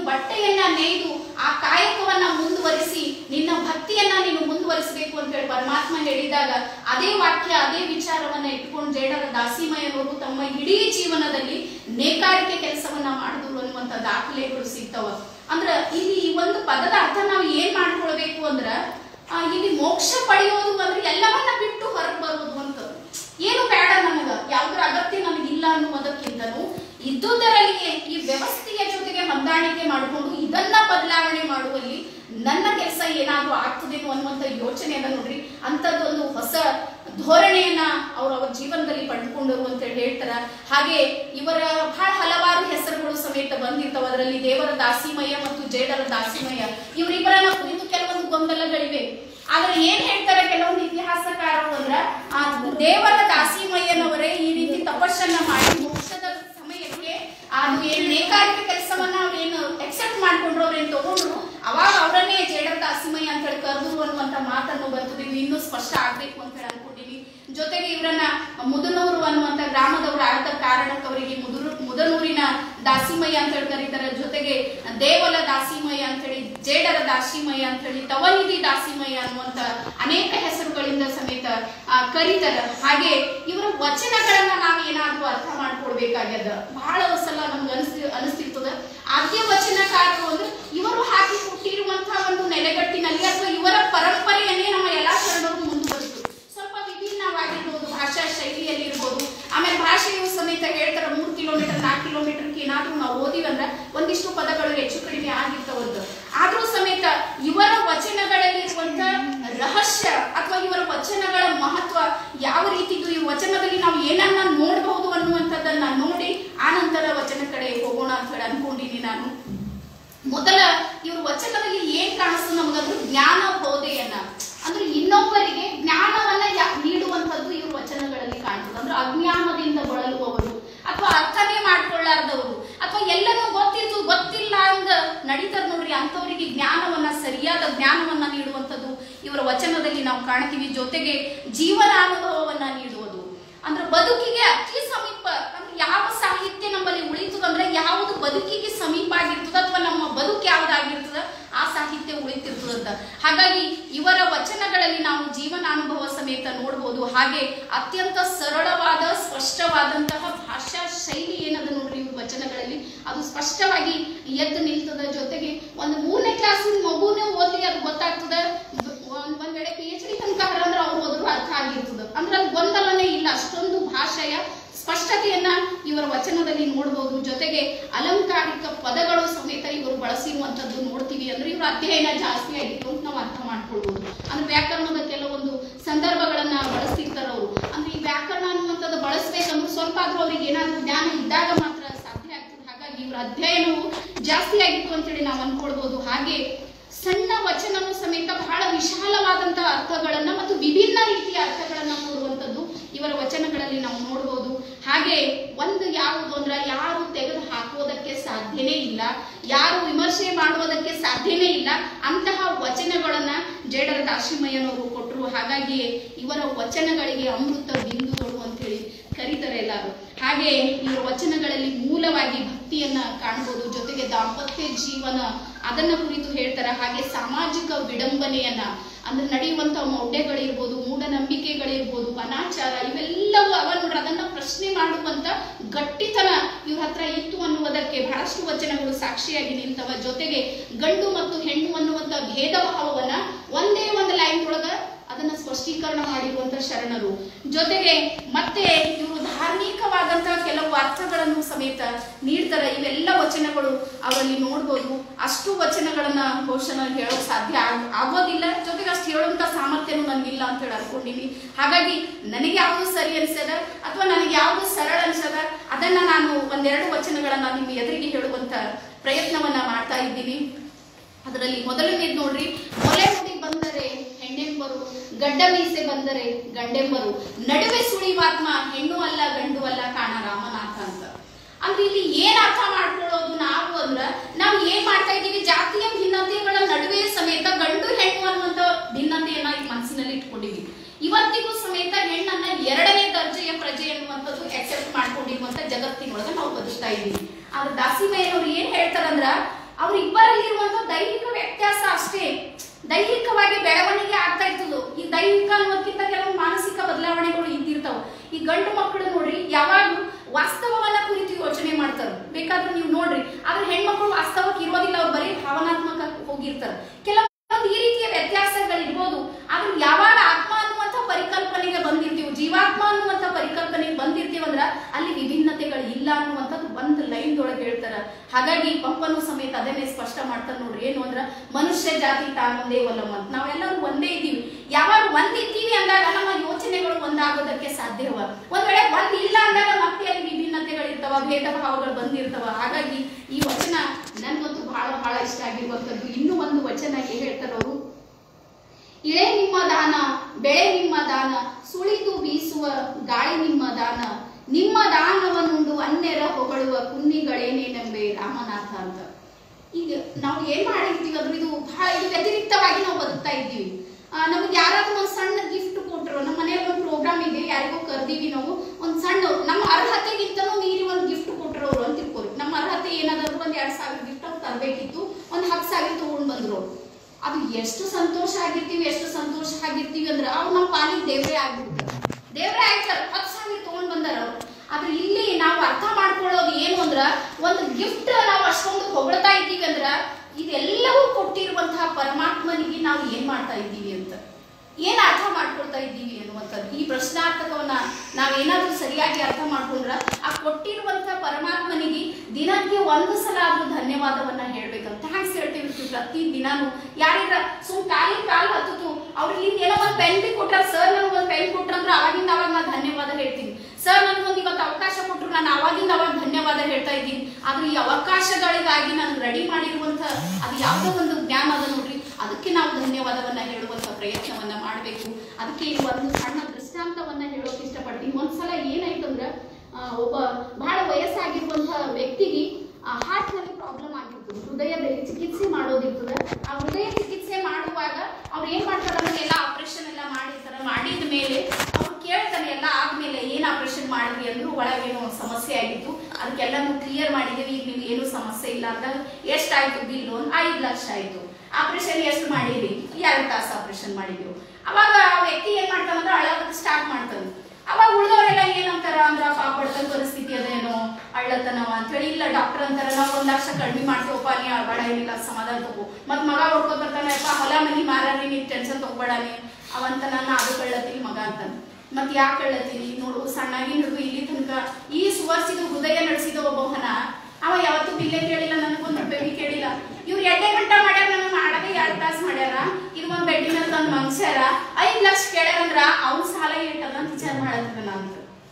ಬಟ್ಟೆಯನ್ನ ನೇಯ್ದು ಆ ಕಾಯಕವನ್ನ ಮುಂದುವರಿಸಿ ನಿನ್ನ ಭಕ್ತಿಯನ್ನ ನೀನು ಮುಂದುವರಿಸಬೇಕು ಅಂತ ಹೇಳಿ ಪರಮಾತ್ಮ ಹೇಳಿದಾಗ ಅದೇ ವಾಕ್ಯ ಅದೇ ವಿಚಾರವನ್ನ ಇಟ್ಕೊಂಡು ಜೇಡರ ದಾಸಿಮಯ್ಯನವರು ತಮ್ಮ ಇಡೀ ಜೀವನದಲ್ಲಿ ನೇಕಾರಿಕೆ ಕೆಲಸವನ್ನ ಮಾಡಿದ್ರು ಅನ್ನುವಂತ ದಾಖಲೆಗಳು ಸಿಗ್ತವ ಅಂದ್ರ ಇಲ್ಲಿ ಈ ಒಂದು ಪದದ ಅರ್ಥ ನಾವು ಏನ್ ಮಾಡ್ಕೊಳ್ಬೇಕು ಅಂದ್ರ ಆ, ಇಲ್ಲಿ ಮೋಕ್ಷ ಪಡೆಯೋದು ಅಂದ್ರೆ ಎಲ್ಲವನ್ನ ಬಿಟ್ಟು ಹೊರಗೆ ಬರೋದು ಅಂತ ಏನು ಬೇಡ ನನಗ ಯಾವ್ದ್ರ ಅಗತ್ಯ ನನಗಿಲ್ಲ ಅನ್ನುವುದಕ್ಕಿಂತನೂ ಇದ್ದುದರಲ್ಲಿಯೇ ಈ ವ್ಯವಸ್ಥೆಯ ಜೊತೆಗೆ ಹೊಂದಾಣಿಕೆ ಮಾಡಿಕೊಂಡು ಇದನ್ನ ಬದಲಾವಣೆ ಮಾಡುವಲ್ಲಿ ನನ್ನ ಕೆಲಸ ಏನಾದ್ರೂ ಆಗ್ತದೇನೋ ಅನ್ನುವಂತ ಯೋಚನೆ ಅದ ನೋಡ್ರಿ ಅಂತದೊಂದು ಹೊಸ ಧೋರಣೆಯನ್ನ ಅವರು ಅವರ ಜೀವನದಲ್ಲಿ ಪಡೆದುಕೊಂಡರು ಅಂತ ಹೇಳಿ ಹೇಳ್ತಾರ ಹಾಗೆ ಇವರ ಬಹಳ ಹಲವಾರು ಹೆಸರುಗಳು ಸಮೇತ ಬಂದಿರ್ತಾವ ಅದರಲ್ಲಿ ದೇವರ ದಾಸಿಮಯ್ಯ ಮತ್ತು ಜೇಡರ ದಾಸಿಮಯ್ಯ ಇವರಿಬ್ಬರನ್ನ ಕುರಿತು ಕೆಲವೊಂದು ಗೊಂದಲಗಳಿವೆ ಆದ್ರೆ ಏನ್ ಹೇಳ್ತಾರೆ ಕೆಲವೊಂದು ಇತಿಹಾಸಕಾರರು ಅಂದ್ರ ಆ ದೇವರ ದಾಸಿಮಯ್ಯನವರೇ ಈ ರೀತಿ ತಪಸ್ಸನ್ನ ಮಾಡಿ ಮೋಕ್ಷದ ಸಮಯಕ್ಕೆ ಅದು ಏನ್ ನೇಕಾರಿಕೆ ಕೆಲಸವನ್ನ ಅವ್ರೇನು ಎಕ್ಸೆಪ್ಟ್ ಮಾಡ್ಕೊಂಡ್ರು ಅವ್ರೇನ್ ತಗೊಂಡ್ರು ಅವಾಗ ಅವರನ್ನೇ ಜೇಡರ ದಾಸಿಮಯ್ಯ ಅಂತ ಹೇಳಿ ಕರೆದ್ರು ಅನ್ನುವಂತ ಮಾತನ್ನು ಬರ್ತದೆ ಇದು ಇನ್ನೂ ಸ್ಪಷ್ಟ ಆಗ್ಬೇಕು ಅಂತ ಹೇಳಿ ಅನ್ಕೊಂಡಿನಿ ಜೊತೆಗೆ ಇವರನ್ನ ಮುದನೂರು ಅನ್ನುವಂತ ಗ್ರಾಮದವರು ಆದ ಕಾರಣಕ್ಕೆ ಅವರಿಗೆ ಮುದುರು ಮುದನೂರಿನ ದಾಸಿಮಯ್ಯ ಅಂತ ಹೇಳಿ ಕರೀತಾರೆ ಜೊತೆಗೆ ದೇವಲ ದಾಸಿಮಯ್ಯ ಅಂತ ಹೇಳಿ ಜೇಡರ ದಾಸಿಮಯ್ಯ ಅಂತ ಹೇಳಿ ತವನಿಧಿ ದಾಸಿಮಯ್ಯ ಅನ್ನುವಂತ ಅನೇಕ ಹೆಸರುಗಳಿಂದ ಸಮೇತ ಆ, ಕರೀತಾರೆ ಹಾಗೆ ಇವರ ವಚನಗಳನ್ನ ನಾವು ಏನಾದ್ರೂ ಅರ್ಥ ಮಾಡ್ಕೊಳ್ಬೇಕಾಗ್ಯದ ಬಹಳ ಸಲ ನಮ್ಗೆ ಅನಿಸ್ತಿ ಅನಿಸ್ತಿರ್ತದ ಆದ್ಯ ವಚನಕಾರರು ಅಂದ್ರೆ ಇವರು ಹಾಕಿ ಕೊಟ್ಟಿರುವಂತಹ ಒಂದು ನೆಲೆಗಟ್ಟಿನಲ್ಲಿ ಅಥವಾ ಇವರ ಪರಂಪರೆಯನ್ನೇ ನಮ್ಮ ಎಲ್ಲಾ ಶರಣರು ಮುಂದುವರಿತು ಸ್ವಲ್ಪ ವಿಭಿನ್ನವಾಗಿರ್ಬೋದು ಭಾಷಾ ಶೈಲಿಯಲ್ಲಿ ಇರ್ಬೋದು ಆಮೇಲೆ ಭಾಷೆಯು ಸಮೇತ ಹೇಳ್ತಾರ ಮೂರ್ ಕಿಲೋಮೀಟರ್ ನಾಲ್ಕು ಕಿಲೋಮೀಟರ್ ಏನಾದ್ರೂ ನಾವು ಓದಿವಂದ್ರ ಒಂದಿಷ್ಟು ಪದಗಳು ಹೆಚ್ಚು ಕಡಿಮೆ ಆಗಿರ್ತಾವಂತ ಆದ್ರೂ ಸಮೇತ ಇವರ ವಚನಗಳಲ್ಲಿ ಇರುವಂತ ರಹಸ್ಯ ಅಥವಾ ಇವರ ವಚನಗಳ ಮಹತ್ವ ಯಾವ ರೀತಿದು ಈ ವಚನದಲ್ಲಿ ನಾವು ಏನನ್ನ ನೋಡಬಹುದು ಅನ್ನುವಂಥದ್ದನ್ನ ನೋಡಿ ಆನಂತರ ವಚನ ಕಡೆ ಹೋಗೋಣ ಅಂತ ಹೇಳಿ ಅನ್ಕೊಂಡಿನಿ ನಾನು ಮೊದಲ ಇವ್ರ ವಚನದಲ್ಲಿ ಏನ್ ಕಾಣಿಸ್ತದೆ ನಮಗಂದ್ರೆ ಜ್ಞಾನ ಬೋಧೆಯನ್ನ ಅಂದ್ರೆ ಇನ್ನೊಬ್ಬರಿಗೆ ಜ್ಞಾನವನ್ನ ಯಾ- ನೀಡುವಂಥದ್ದು ಇವ್ರ ವಚನಗಳಲ್ಲಿ ಕಾಣ್ತದೆ ಅಂದ್ರೆ ಅಜ್ಞಾನದಿಂದ ಬಳಲುವವರು ಅಥವಾ ಅರ್ಥನೇ ಮಾಡ್ಕೊಳ್ಳಾರ್ದವರು ಅಥವಾ ಎಲ್ಲನೂ ಗೊತ್ತಿರ್ತದೆ ಗೊತ್ತಿಲ್ಲ ಅಂದ ನಡೀತಾರ ನೋಡ್ರಿ ಅಂತವರಿಗೆ ಜ್ಞಾನವನ್ನ ಸರಿಯಾದ ಜ್ಞಾನವನ್ನ ನೀಡುವಂಥದ್ದು ಇವರ ವಚನದಲ್ಲಿ ನಾವು ಕಾಣ್ತೀವಿ ಜೊತೆಗೆ ಜೀವನಾನುಭವವನ್ನ ನೀಡುವುದು ಅಂದ್ರೆ ಬದುಕಿಗೆ ಅತಿ ಸಮೀಪ ಅಂದ್ರೆ ಯಾವ ಸಾಹಿತ್ಯ ನಮ್ಮಲ್ಲಿ ಉಳಿತದ ಅಂದ್ರೆ ಯಾವುದು ಬದುಕಿಗೆ ಸಮೀಪ ಆಗಿರ್ತದ ಅಥವಾ ನಮ್ಮ ಬದುಕು ಯಾವ್ದಾಗಿರ್ತದ ಆ ಸಾಹಿತ್ಯ ಉಳಿತಿರ್ತದಂತ ಹಾಗಾಗಿ ಇವರ ವಚನಗಳಲ್ಲಿ ನಾವು ಜೀವನಾನುಭವ ಸಮೇತ ನೋಡ್ಬೋದು ಹಾಗೆ ಅತ್ಯಂತ ಸರಳವಾದ ಸ್ಪಷ್ಟವಾದಂತಹ ಭಾಷಾ ಶೈಲಿ ಏನದ ನೋಡ್ರಿ ಇವ್ರ ವಚನಗಳಲ್ಲಿ ಅದು ಸ್ಪಷ್ಟವಾಗಿ ಎದ್ದು ನಿಲ್ತದ ಜೊತೆಗೆ ಒಂದು ಮೂರನೇ ಕ್ಲಾಸಿನ ಮಗುನೇ ಓದಿ ಅದು ಗೊತ್ತಾಗ್ತದ ಒಂದ್ ಒಂದ್ ವೇಳೆ ಪಿ ಎಚ್ ಡಿ ತನಕ ಅಂದ್ರೆ ಅವ್ರು ಹೋದ್ರು ಅರ್ಥ ಆಗಿರ್ತದ ಅಂದ್ರೆ ಅಲ್ಲಿ ಗೊಂದಲನೇ ಇಲ್ಲ ಅಷ್ಟೊಂದು ಭಾಷೆಯ ಸ್ಪಷ್ಟತೆಯನ್ನ ಇವರ ವಚನದಲ್ಲಿ ನೋಡಬಹುದು ಜೊತೆಗೆ ಅಲಂಕಾರಿಕ ಪದಗಳು ಸಮೇತ ಇವರು ಬಳಸಿರುವಂತದ್ದು ನೋಡ್ತೀವಿ ಅಂದ್ರೆ ಇವ್ರ ಅಧ್ಯಯನ ಜಾಸ್ತಿ ಆಗಿತ್ತು ಅಂತ ನಾವು ಅರ್ಥ ಮಾಡ್ಕೊಳ್ಬಹುದು ಅಂದ್ರೆ ವ್ಯಾಕರಣದ ಕೆಲವೊಂದು ಸಂದರ್ಭಗಳನ್ನ ಬಳಸ್ತಿರ್ತಾರ ಅವರು ಅಂದ್ರೆ ಈ ವ್ಯಾಕರಣ ಅನ್ನುವಂಥದ್ದು ಬಳಸ್ಬೇಕಂದ್ರೆ ಸ್ವಲ್ಪ ಆದ್ರೂ ಅವ್ರಿಗೆ ಏನಾದ್ರೂ ಜ್ಞಾನ ಇದ್ದಾಗ ಮಾತ್ರ ಸಾಧ್ಯ ಆಗ್ತದೆ ಹಾಗಾಗಿ ಇವರ ಅಧ್ಯಯನವು ಜಾಸ್ತಿ ಆಗಿತ್ತು ಅಂತೇಳಿ ನಾವು ಅನ್ಕೊಳ್ಬಹುದು ಹಾಗೆ ಸಣ್ಣ ವಚನವು ಸಮೇತ ಬಹಳ ವಿಶಾಲವಾದಂತಹ ಅರ್ಥಗಳನ್ನ ಮತ್ತು ವಿಭಿನ್ನ ರೀತಿಯ ಅರ್ಥಗಳನ್ನ ಕೊಡುವಂಥದ್ದು ಇವರ ವಚನಗಳಲ್ಲಿ ನಾವು ನೋಡಬಹುದು ಹಾಗೆ ಒಂದು ಯಾವುದು ಅಂದ್ರೆ ಯಾರು ತೆಗೆದು ಹಾಕೋದಕ್ಕೆ ಸಾಧ್ಯನೇ ಇಲ್ಲ ಯಾರು ವಿಮರ್ಶೆ ಮಾಡುವುದಕ್ಕೆ ಸಾಧ್ಯನೇ ಇಲ್ಲ ಅಂತಹ ವಚನಗಳನ್ನ ಜೇಡರ ದಾಶಿಮಯ್ಯನವರು ಕೊಟ್ಟರು ಹಾಗಾಗಿ ಇವರ ವಚನಗಳಿಗೆ ಅಮೃತ ಬಿಂದುಗಳು ಅಂತೇಳಿ ಕರೀತಾರೆ ಎಲ್ಲರೂ ಹಾಗೆ ಇವರ ವಚನಗಳಲ್ಲಿ ಮೂಲವಾಗಿ ಭಕ್ತಿಯನ್ನ ಕಾಣಬಹುದು ಜೊತೆಗೆ ದಾಂಪತ್ಯ ಜೀವನ ಅದನ್ನ ಕುರಿತು ಹೇಳ್ತಾರೆ ಹಾಗೆ ಸಾಮಾಜಿಕ ವಿಡಂಬನೆಯನ್ನ ಅಂದ್ರೆ ನಡೆಯುವಂತ ಮೌಢ್ಯಗಳಿರ್ಬೋದು ಮೂಢನಂಬಿಕೆಗಳಿರ್ಬೋದು ಅನಾಚಾರ ಇವೆಲ್ಲವೂ ಅವ ನೋಡ್ರಿ ಅದನ್ನ ಪ್ರಶ್ನೆ ಮಾಡುವಂತ ಗಟ್ಟಿತನ ಇವ್ರ ಹತ್ರ ಇತ್ತು ಅನ್ನುವುದಕ್ಕೆ ಬಹಳಷ್ಟು ವಚನಗಳು ಸಾಕ್ಷಿಯಾಗಿ ನಿಂತವ ಜೊತೆಗೆ ಗಂಡು ಮತ್ತು ಹೆಣ್ಣು ಅನ್ನುವಂತ ಭೇದ ಭಾವವನ್ನ ಒಂದೇ ಒಂದು ಲೈನ್ ಒಳಗ ಅದನ್ನ ಸ್ಪಷ್ಟೀಕರಣ ಮಾಡಿರುವಂತ ಶರಣರು ಜೊತೆಗೆ ಮತ್ತೆ ಇವರು ಧಾರ್ಮಿಕವಾದಂತಹ ಕೆಲವು ಅರ್ಥಗಳನ್ನು ಸಮೇತ ನೀಡ್ತಾರೆ ಇವೆಲ್ಲ ವಚನಗಳು ಅವರಲ್ಲಿ ನೋಡ್ಬೋದು ಅಷ್ಟು ವಚನಗಳನ್ನ ಬಹುಶಃ ನನಗೆ ಹೇಳೋಕ್ ಸಾಧ್ಯ ಆಗ್- ಆಗೋದಿಲ್ಲ ಜೊತೆಗೆ ಅಷ್ಟು ಹೇಳುವಂತ ಸಾಮರ್ಥ್ಯನೂ ನನಗಿಲ್ಲ ಅಂತ ಹೇಳಿ ಅನ್ಕೊಂಡಿನಿ ಹಾಗಾಗಿ ನನಗೆ ಯಾವುದು ಸರಿ ಅನ್ಸದ ಅಥವಾ ನನಗೆ ಯಾವುದು ಸರಳ ಅನ್ಸದ ಅದನ್ನ ನಾನು ಒಂದೆರಡು ವಚನಗಳನ್ನ ನಿಮ್ಮ ಎದುರಿಗೆ ಹೇಳುವಂತ ಪ್ರಯತ್ನವನ್ನ ಮಾಡ್ತಾ ಇದ್ದೀನಿ ಅದರಲ್ಲಿ ಮೊದಲನೇದು ನೋಡ್ರಿ ಮೊಲೆ ಮುಡಿ ಬಂದರೆ ಹೆಣ್ಣೆಂಬರು ಗಡ್ಡ ಮೀಸೆ ಬಂದರೆ ಗಂಡೆಂಬರು ನಡುವೆ ಸುಳಿವಾತ್ಮ ಹೆಣ್ಣು ಅಲ್ಲ ಗಂಡು ಅಲ್ಲ ಕಾಣ ರಾಮನಾಥ ಅಂತ ಅಂದ್ರೆ ಇಲ್ಲಿ ಏನ್ ಅರ್ಥ ಮಾಡ್ಕೊಳ್ಳೋದು ನಾವು ಅಂದ್ರ ನಾವು ಏನ್ ಮಾಡ್ತಾ ಇದೀವಿ ಜಾತಿಯ ಭಿನ್ನತೆಗಳ ನಡುವೆ ಸಮೇತ ಗಂಡು ಹೆಣ್ಣು ಅನ್ನುವಂತ ಭಿನ್ನತೆಯನ್ನ ಈ ಮನಸ್ಸಿನಲ್ಲಿ ಇಟ್ಕೊಂಡಿವಿ ಇವತ್ತಿಗೂ ಸಮೇತ ಹೆಣ್ಣನ್ನ ಎರಡನೇ ದರ್ಜೆಯ ಪ್ರಜೆ ಅನ್ನುವಂಥದ್ದು ಅಕ್ಸೆಪ್ಟ್ ಮಾಡ್ಕೊಂಡಿರುವಂತ ಜಗತ್ತಿನೊಳಗೆ ನಾವು ಬದುಕ್ತಾ ಇದೀವಿ ಆದ್ರೆ ದಾಸಿಮಯ್ಯನವ್ರು ಏನ್ ಹೇಳ್ತಾರಂದ್ರ ಅವರಿಬ್ಬರಲ್ಲಿರುವಂತ ದೈಹಿಕ ವ್ಯತ್ಯಾಸ ಅಷ್ಟೇ ದೈಹಿಕವಾಗಿ ಬೆಳವಣಿಗೆ ಆಗ್ತಾ ಇರ್ತದು ಈ ದೈಹಿಕ ಅನ್ನೋದಕ್ಕಿಂತ ಕೆಲವು ಮಾನಸಿಕ ಬದಲಾವಣೆಗಳು ಇದ್ದಿರ್ತಾವ ಈ ಗಂಡು ಮಕ್ಕಳು ನೋಡ್ರಿ ಯಾವಾಗ್ಲೂ ವಾಸ್ತವವನ್ನ ಕುರಿತು ಯೋಚನೆ ಮಾಡ್ತಾರೆ ಬೇಕಾದ್ರೆ ನೀವು ನೋಡ್ರಿ ಆದ್ರೆ ಹೆಣ್ಮಕ್ಳು ವಾಸ್ತವಕ್ಕೆ ಇರೋದಿಲ್ಲ ಅವ್ರು ಬರೀ ಭಾವನಾತ್ಮಕ ಹೋಗಿರ್ತಾರೆ ಕೆಲವೊಂದು ಈ ರೀತಿಯ ವ್ಯತ್ಯಾಸಗಳಿರ್ಬೋದು ಆದ್ರೆ ಯಾವಾಗ ಆತ್ಮ ಅನ್ನುವಂಥ ಪರಿಕಲ್ಪನೆಗೆ ಬಂದಿರ್ತೀವಿ ಜೀವಾತ್ಮ ಅನ್ನುವಂಥ ಪರಿಕಲ್ಪನೆಗೆ ಬಂದಿರ್ತೀವಿ ಅಂದ್ರ ಅಲ್ಲಿ ವಿಭಿನ್ನತೆಗಳು ಇಲ್ಲ ಅನ್ನುವಂಥದ್ದು ಒಂದು ಲೈನ್ ಒಳಗೆ ಹೇಳ್ತಾರ ಹಾಗಾಗಿ ಪಂಪನು ಸಮೇತ ಅದನ್ನೇ ಸ್ಪಷ್ಟ ಮಾಡ್ತಾರ ನೋಡ್ರಿ ಏನು ಅಂದ್ರ ಮನುಷ್ಯ ಜಾತಿ ತಾನೊಂದೇ ಒಲ್ಲಮ್ಮ ಅಂತ ನಾವೆಲ್ಲರೂ ಒಂದೇ ಇದ್ದೀವಿ ಯಾವಾಗ ಒಂದಿದ್ದೀವಿ ಅಂದಾಗ ನಮ್ಮ ಯೋಚನೆಗಳು ಒಂದಾಗೋದಕ್ಕೆ ಸಾಧ್ಯವ ಒಂದ್ ವೇಳೆ ಒಂದ್ ಇಲ್ಲ ಅಂದಾಗ ಮತ್ತೆ ಅಲ್ಲಿ ವಿಭಿನ್ನತೆಗಳಿರ್ತಾವ ಭೇದ ಭಾವಗಳು ಬಂದಿರ್ತಾವ ಹಾಗಾಗಿ ಈ ವಚನ ನನ್ಗಂತೂ ಬಹಳ ಬಹಳ ಇಷ್ಟ ಆಗಿರುವಂತದ್ದು ಇನ್ನೂ ಒಂದು ವಚನ ಏನ್ ಹೇಳ್ತಾರ ಅವರು ಇಳೆ ನಿಮ್ಮ ದಾನ ಬೆಳೆ ನಿಮ್ಮ ದಾನ ಸುಳಿದು ಬೀಸುವ ಗಾಳಿ ನಿಮ್ಮ ದಾನ ನಿಮ್ಮ ದಾನವನ್ನುಂಡು ಅನ್ಯರ ಹೊಗಳುವ ಕುನ್ನಿಗಳೇನೇನೆಂಬೆ ರಾಮನಾಥ ಅಂತ ಈಗ ನಾವು ಏನ್ ಮಾಡಿರ್ತೀವಿ ಅಂದ್ರೆ ಇದು ಬಹಳ ಇದು ವ್ಯತಿರಿಕ್ತವಾಗಿ ನಾವು ಬದುಕ್ತಾ ಇದ್ದೀವಿ ಆ, ನಮಗೆ ಯಾರಾದ್ರೂ ಒಂದು ಸಣ್ಣ ಗಿಫ್ಟ್ ಕೊಟ್ಟರು ನಮ್ಮ ಮನೆಯಲ್ಲಿ ಒಂದು ಪ್ರೋಗ್ರಾಮ್ ಇದೆ ಯಾರಿಗೋ ಕರ್ದೀವಿ ನಾವು ಒಂದು ಸಣ್ಣ ನಮ್ಮ ಅರ್ಹತೆಗಿಂತನೂ ಮೀರಿ ಒಂದು ಗಿಫ್ಟ್ ಕೊಟ್ಟರು ಅವರು ಅಂತ ತಿಳ್ಕೊರಿ ನಮ್ಮ ಅರ್ಹತೆ ಏನಾದ್ರು ಒಂದ್ ಎರಡ್ ಸಾವಿರ ಗಿಫ್ಟ್ ಅವ್ರು ತರಬೇಕಿತ್ತು ಒಂದು ಹತ್ತು ಸಾವಿರ ತಗೊಂಡ್ ಬಂದ್ರು ಅವ್ರು ಅದು ಎಷ್ಟು ಸಂತೋಷ ಆಗಿರ್ತೀವಿ ಎಷ್ಟು ಸಂತೋಷ ಆಗಿರ್ತೀವಿ ಅಂದ್ರೆ ಅವ್ರು ನಮ್ಮ ಪಾಲಿಗೆ ದೇವರೇ ಆಗ್ಬಿಡ್ತಾರೆ ದೇವರೇ ಆಗ್ತಾರೆ ಹತ್ತು ಸಾವಿರ ತಗೊಂಡ್ ಬಂದಾರ ಅವ್ರು ಆದ್ರೆ ಇಲ್ಲಿ ನಾವು ಅರ್ಥ ಮಾಡ್ಕೊಳ್ಳೋದು ಏನು ಅಂದ್ರ ಒಂದು ಗಿಫ್ಟ್ ನಾವು ಅಷ್ಟೊಂದು ಹೊಗಳ್ತಾ ಇದ್ದೀವಿ ಅಂದ್ರ ಇದೆಲ್ಲವೂ ಕೊಟ್ಟಿರುವಂತಹ ಪರಮಾತ್ಮನಿಗೆ ನಾವು ಏನ್ ಮಾಡ್ತಾ ಇದ್ದೀವಿ ಅಂತ ಏನ್ ಅರ್ಥ ಮಾಡ್ಕೊಳ್ತಾ ಇದ್ದೀವಿ ಅನ್ನುವಂಥದ್ದು ಈ ಪ್ರಶ್ನಾರ್ಥಕವನ್ನ ನಾವೇನಾದ್ರೂ ಸರಿಯಾಗಿ ಅರ್ಥ ಮಾಡ್ಕೊಂಡ್ರ ಆ ಕೊಟ್ಟಿರುವಂತಹ ಪರಮಾತ್ಮನಿಗೆ ದಿನಕ್ಕೆ ಒಂದು ಸಲ ಆದ್ರೂ ಧನ್ಯವಾದವನ್ನ ಹೇಳ್ಬೇಕಂತ ಥ್ಯಾಂಕ್ಸ್ ಹೇಳ್ತೀವಿ ಪ್ರತಿ ದಿನಾನು ಯಾರಿದ್ರ ಸುಮ್ ಕಾಲಿ ಕಾಲ್ ಹತ್ತಿತು ಅವ್ರಿಗೆ ಏನೋ ಒಂದು ಪೆನ್ ಬಿ ಕೊಟ್ರ ಸರ್ ನನಗೆ ಒಂದು ಪೆನ್ ಕೊಟ್ರಂದ್ರೆ ಅವಾಗಿಂದ ಅವಾಗ ನಾನು ಧನ್ಯವಾದ ಹೇಳ್ತೀನಿ ಸರ್ ನನಗೊಂದು ಇವತ್ತು ಅವಕಾಶ ಕೊಟ್ಟರು ನಾನು ಅವಾಗಿಂದ ಅವಾಗ ಧನ್ಯವಾದ ಹೇಳ್ತಾ ಇದ್ದೀನಿ ಆದ್ರೆ ಈ ಅವಕಾಶಗಳಿಗಾಗಿ ನಾನು ರೆಡಿ ಮಾಡಿರುವಂತ ಅದು ಯಾವುದೋ ಒಂದು ಜ್ಞಾನ ಅದ ನೋಡ್ರಿ ಅದಕ್ಕೆ ನಾವು ಧನ್ಯವಾದವನ್ನ ಹೇಳುವಂತ ಪ್ರಯತ್ನವನ್ನ ಮಾಡಬೇಕು ಅದಕ್ಕೆ ಈ ಒಂದು ಸಣ್ಣ ದೃಷ್ಟಾಂತವನ್ನ ಹೇಳೋಕೆ ಇಷ್ಟಪಡ್ತೀನಿ ಒಂದ್ಸಲ ಏನಾಯ್ತಂದ್ರ ಆ, ಒಬ್ಬ ಬಹಳ ವಯಸ್ಸಾಗಿರುವಂತಹ ವ್ಯಕ್ತಿಗೆ ಹಾರ್ಟ್ ನಲ್ಲಿ ಪ್ರಾಬ್ಲಮ್ ಆಗಿರ್ತದೆ ಹೃದಯದಲ್ಲಿ ಚಿಕಿತ್ಸೆ ಮಾಡೋದಿರ್ತದೆ ಆ ಹೃದಯ ಚಿಕಿತ್ಸೆ ಮಾಡುವಾಗ ಅವ್ರು ಏನ್ ಮಾಡ್ತಾರೆ ಅಂದ್ರೆ ಎಲ್ಲ ಆಪರೇಷನ್ ಎಲ್ಲ ಮಾಡಿರ್ತಾರೆ ಮಾಡಿದ ಮೇಲೆ ಅವ್ರು ಕೇಳ್ತಾನೆ ಎಲ್ಲ ಆದ್ಮೇಲೆ ಏನ್ ಆಪರೇಷನ್ ಮಾಡಿದ್ವಿ ಅಂದ್ರು ಒಳಗೇನೋ ಒಂದು ಸಮಸ್ಯೆ ಆಗಿತ್ತು ಅದಕ್ಕೆಲ್ಲನೂ ಕ್ಲಿಯರ್ ಮಾಡಿದೀವಿ ಈಗ ನಿಮ್ಗೆ ಏನು ಸಮಸ್ಯೆ ಇಲ್ಲ ಅಂದಾಗ ಎಷ್ಟಾಯ್ತು ಬಿಲ್ ಒಂದು ಐದು ಲಕ್ಷ ಆಯ್ತು ಆಪರೇಷನ್ ಎಷ್ಟು ಮಾಡಿರಿ ಎರಡು ತಾಸು ಆಪರೇಷನ್ ಮಾಡಿದ್ವಿ ಅವಾಗ ಆ ವ್ಯಕ್ತಿ ಏನ್ ಮಾಡ್ತಾನಂದ್ರೆ ಅಳೋದಕ್ಕೆ ಸ್ಟಾರ್ಟ್ ಮಾಡ್ತಾನೆ ಅವಾಗ ಉಳಿದವರೆಲ್ಲ ಏನಂತಾರ ಅಂದ್ರ ಪಾಪ ಬಡತನ ಪರಿಸ್ಥಿತಿ ಅದೇನೋ ಅಳ್ಳತನವ ಅಂತ ಹೇಳಿ ಇಲ್ಲ ಡಾಕ್ಟರ್ ಅಂತಾರ ನಾವು ಒಂದ್ ಲಕ್ಷ ಕಡಿಮೆ ಮಾಡ್ತೀವಪ್ಪ ನೀ ಅಳ್ಬೇಡ ಏನಿಲ್ಲ ಸಮಾಧಾನ ತಗೋ ಮತ್ ಮಗ ಹೊಡ್ಕೊಂಡ್ ಬರ್ತಾನಪ್ಪ ಹೊಲ ಮನಿ ಮಾರಾರಿ ನೀ ಟೆನ್ಷನ್ ತಗೋಬೇಡ ನೀ ಅವಂತ ನಾನು ಅದು ಕಳ್ಳತೀನಿ ಮಗ ಅಂತಾನ ಮತ್ ಯಾಕೆ ಕಳ್ಳತೀನಿ ನೋಡು ಸಣ್ಣಾಗಿ ಹಿಡಿದು ಇಲ್ಲಿ ತನಕ ಈ ಸುವರ್ಸಿದ ಹೃದಯ ನಡೆಸಿದ ಒಬ್ಬವನ ಅವ ಯಾವತ್ತೂ ಬಿಲ್ಲೆ ಕೇಳಿಲ್ಲ ನನಗೊಂದು ರೂಪಾಯಿ ಕೇಳಿಲ್ಲ ಇವ್ರು ಎರಡೇ ಗಂಟೆ ಮಾಡ್ಯಾರ ನನಗೆ ಮಾಡದೆ ಎರಡು ತಾಸು ಮಾಡ್ಯಾರ ಇದು ಒಂದ್ ಬೆಡ್ಡಿನ ತಂದು ಮನುಷ್ಯರ ಐದ್ ಲಕ್ಷ ಕೇಳ್ಯಾರಂದ್ರ ಅವ್ನ ಸಾಲ ಇಟ್ಟದ ಅಂತ ವಿಚಾರ ಮಾಡತ್ರ ನಾನು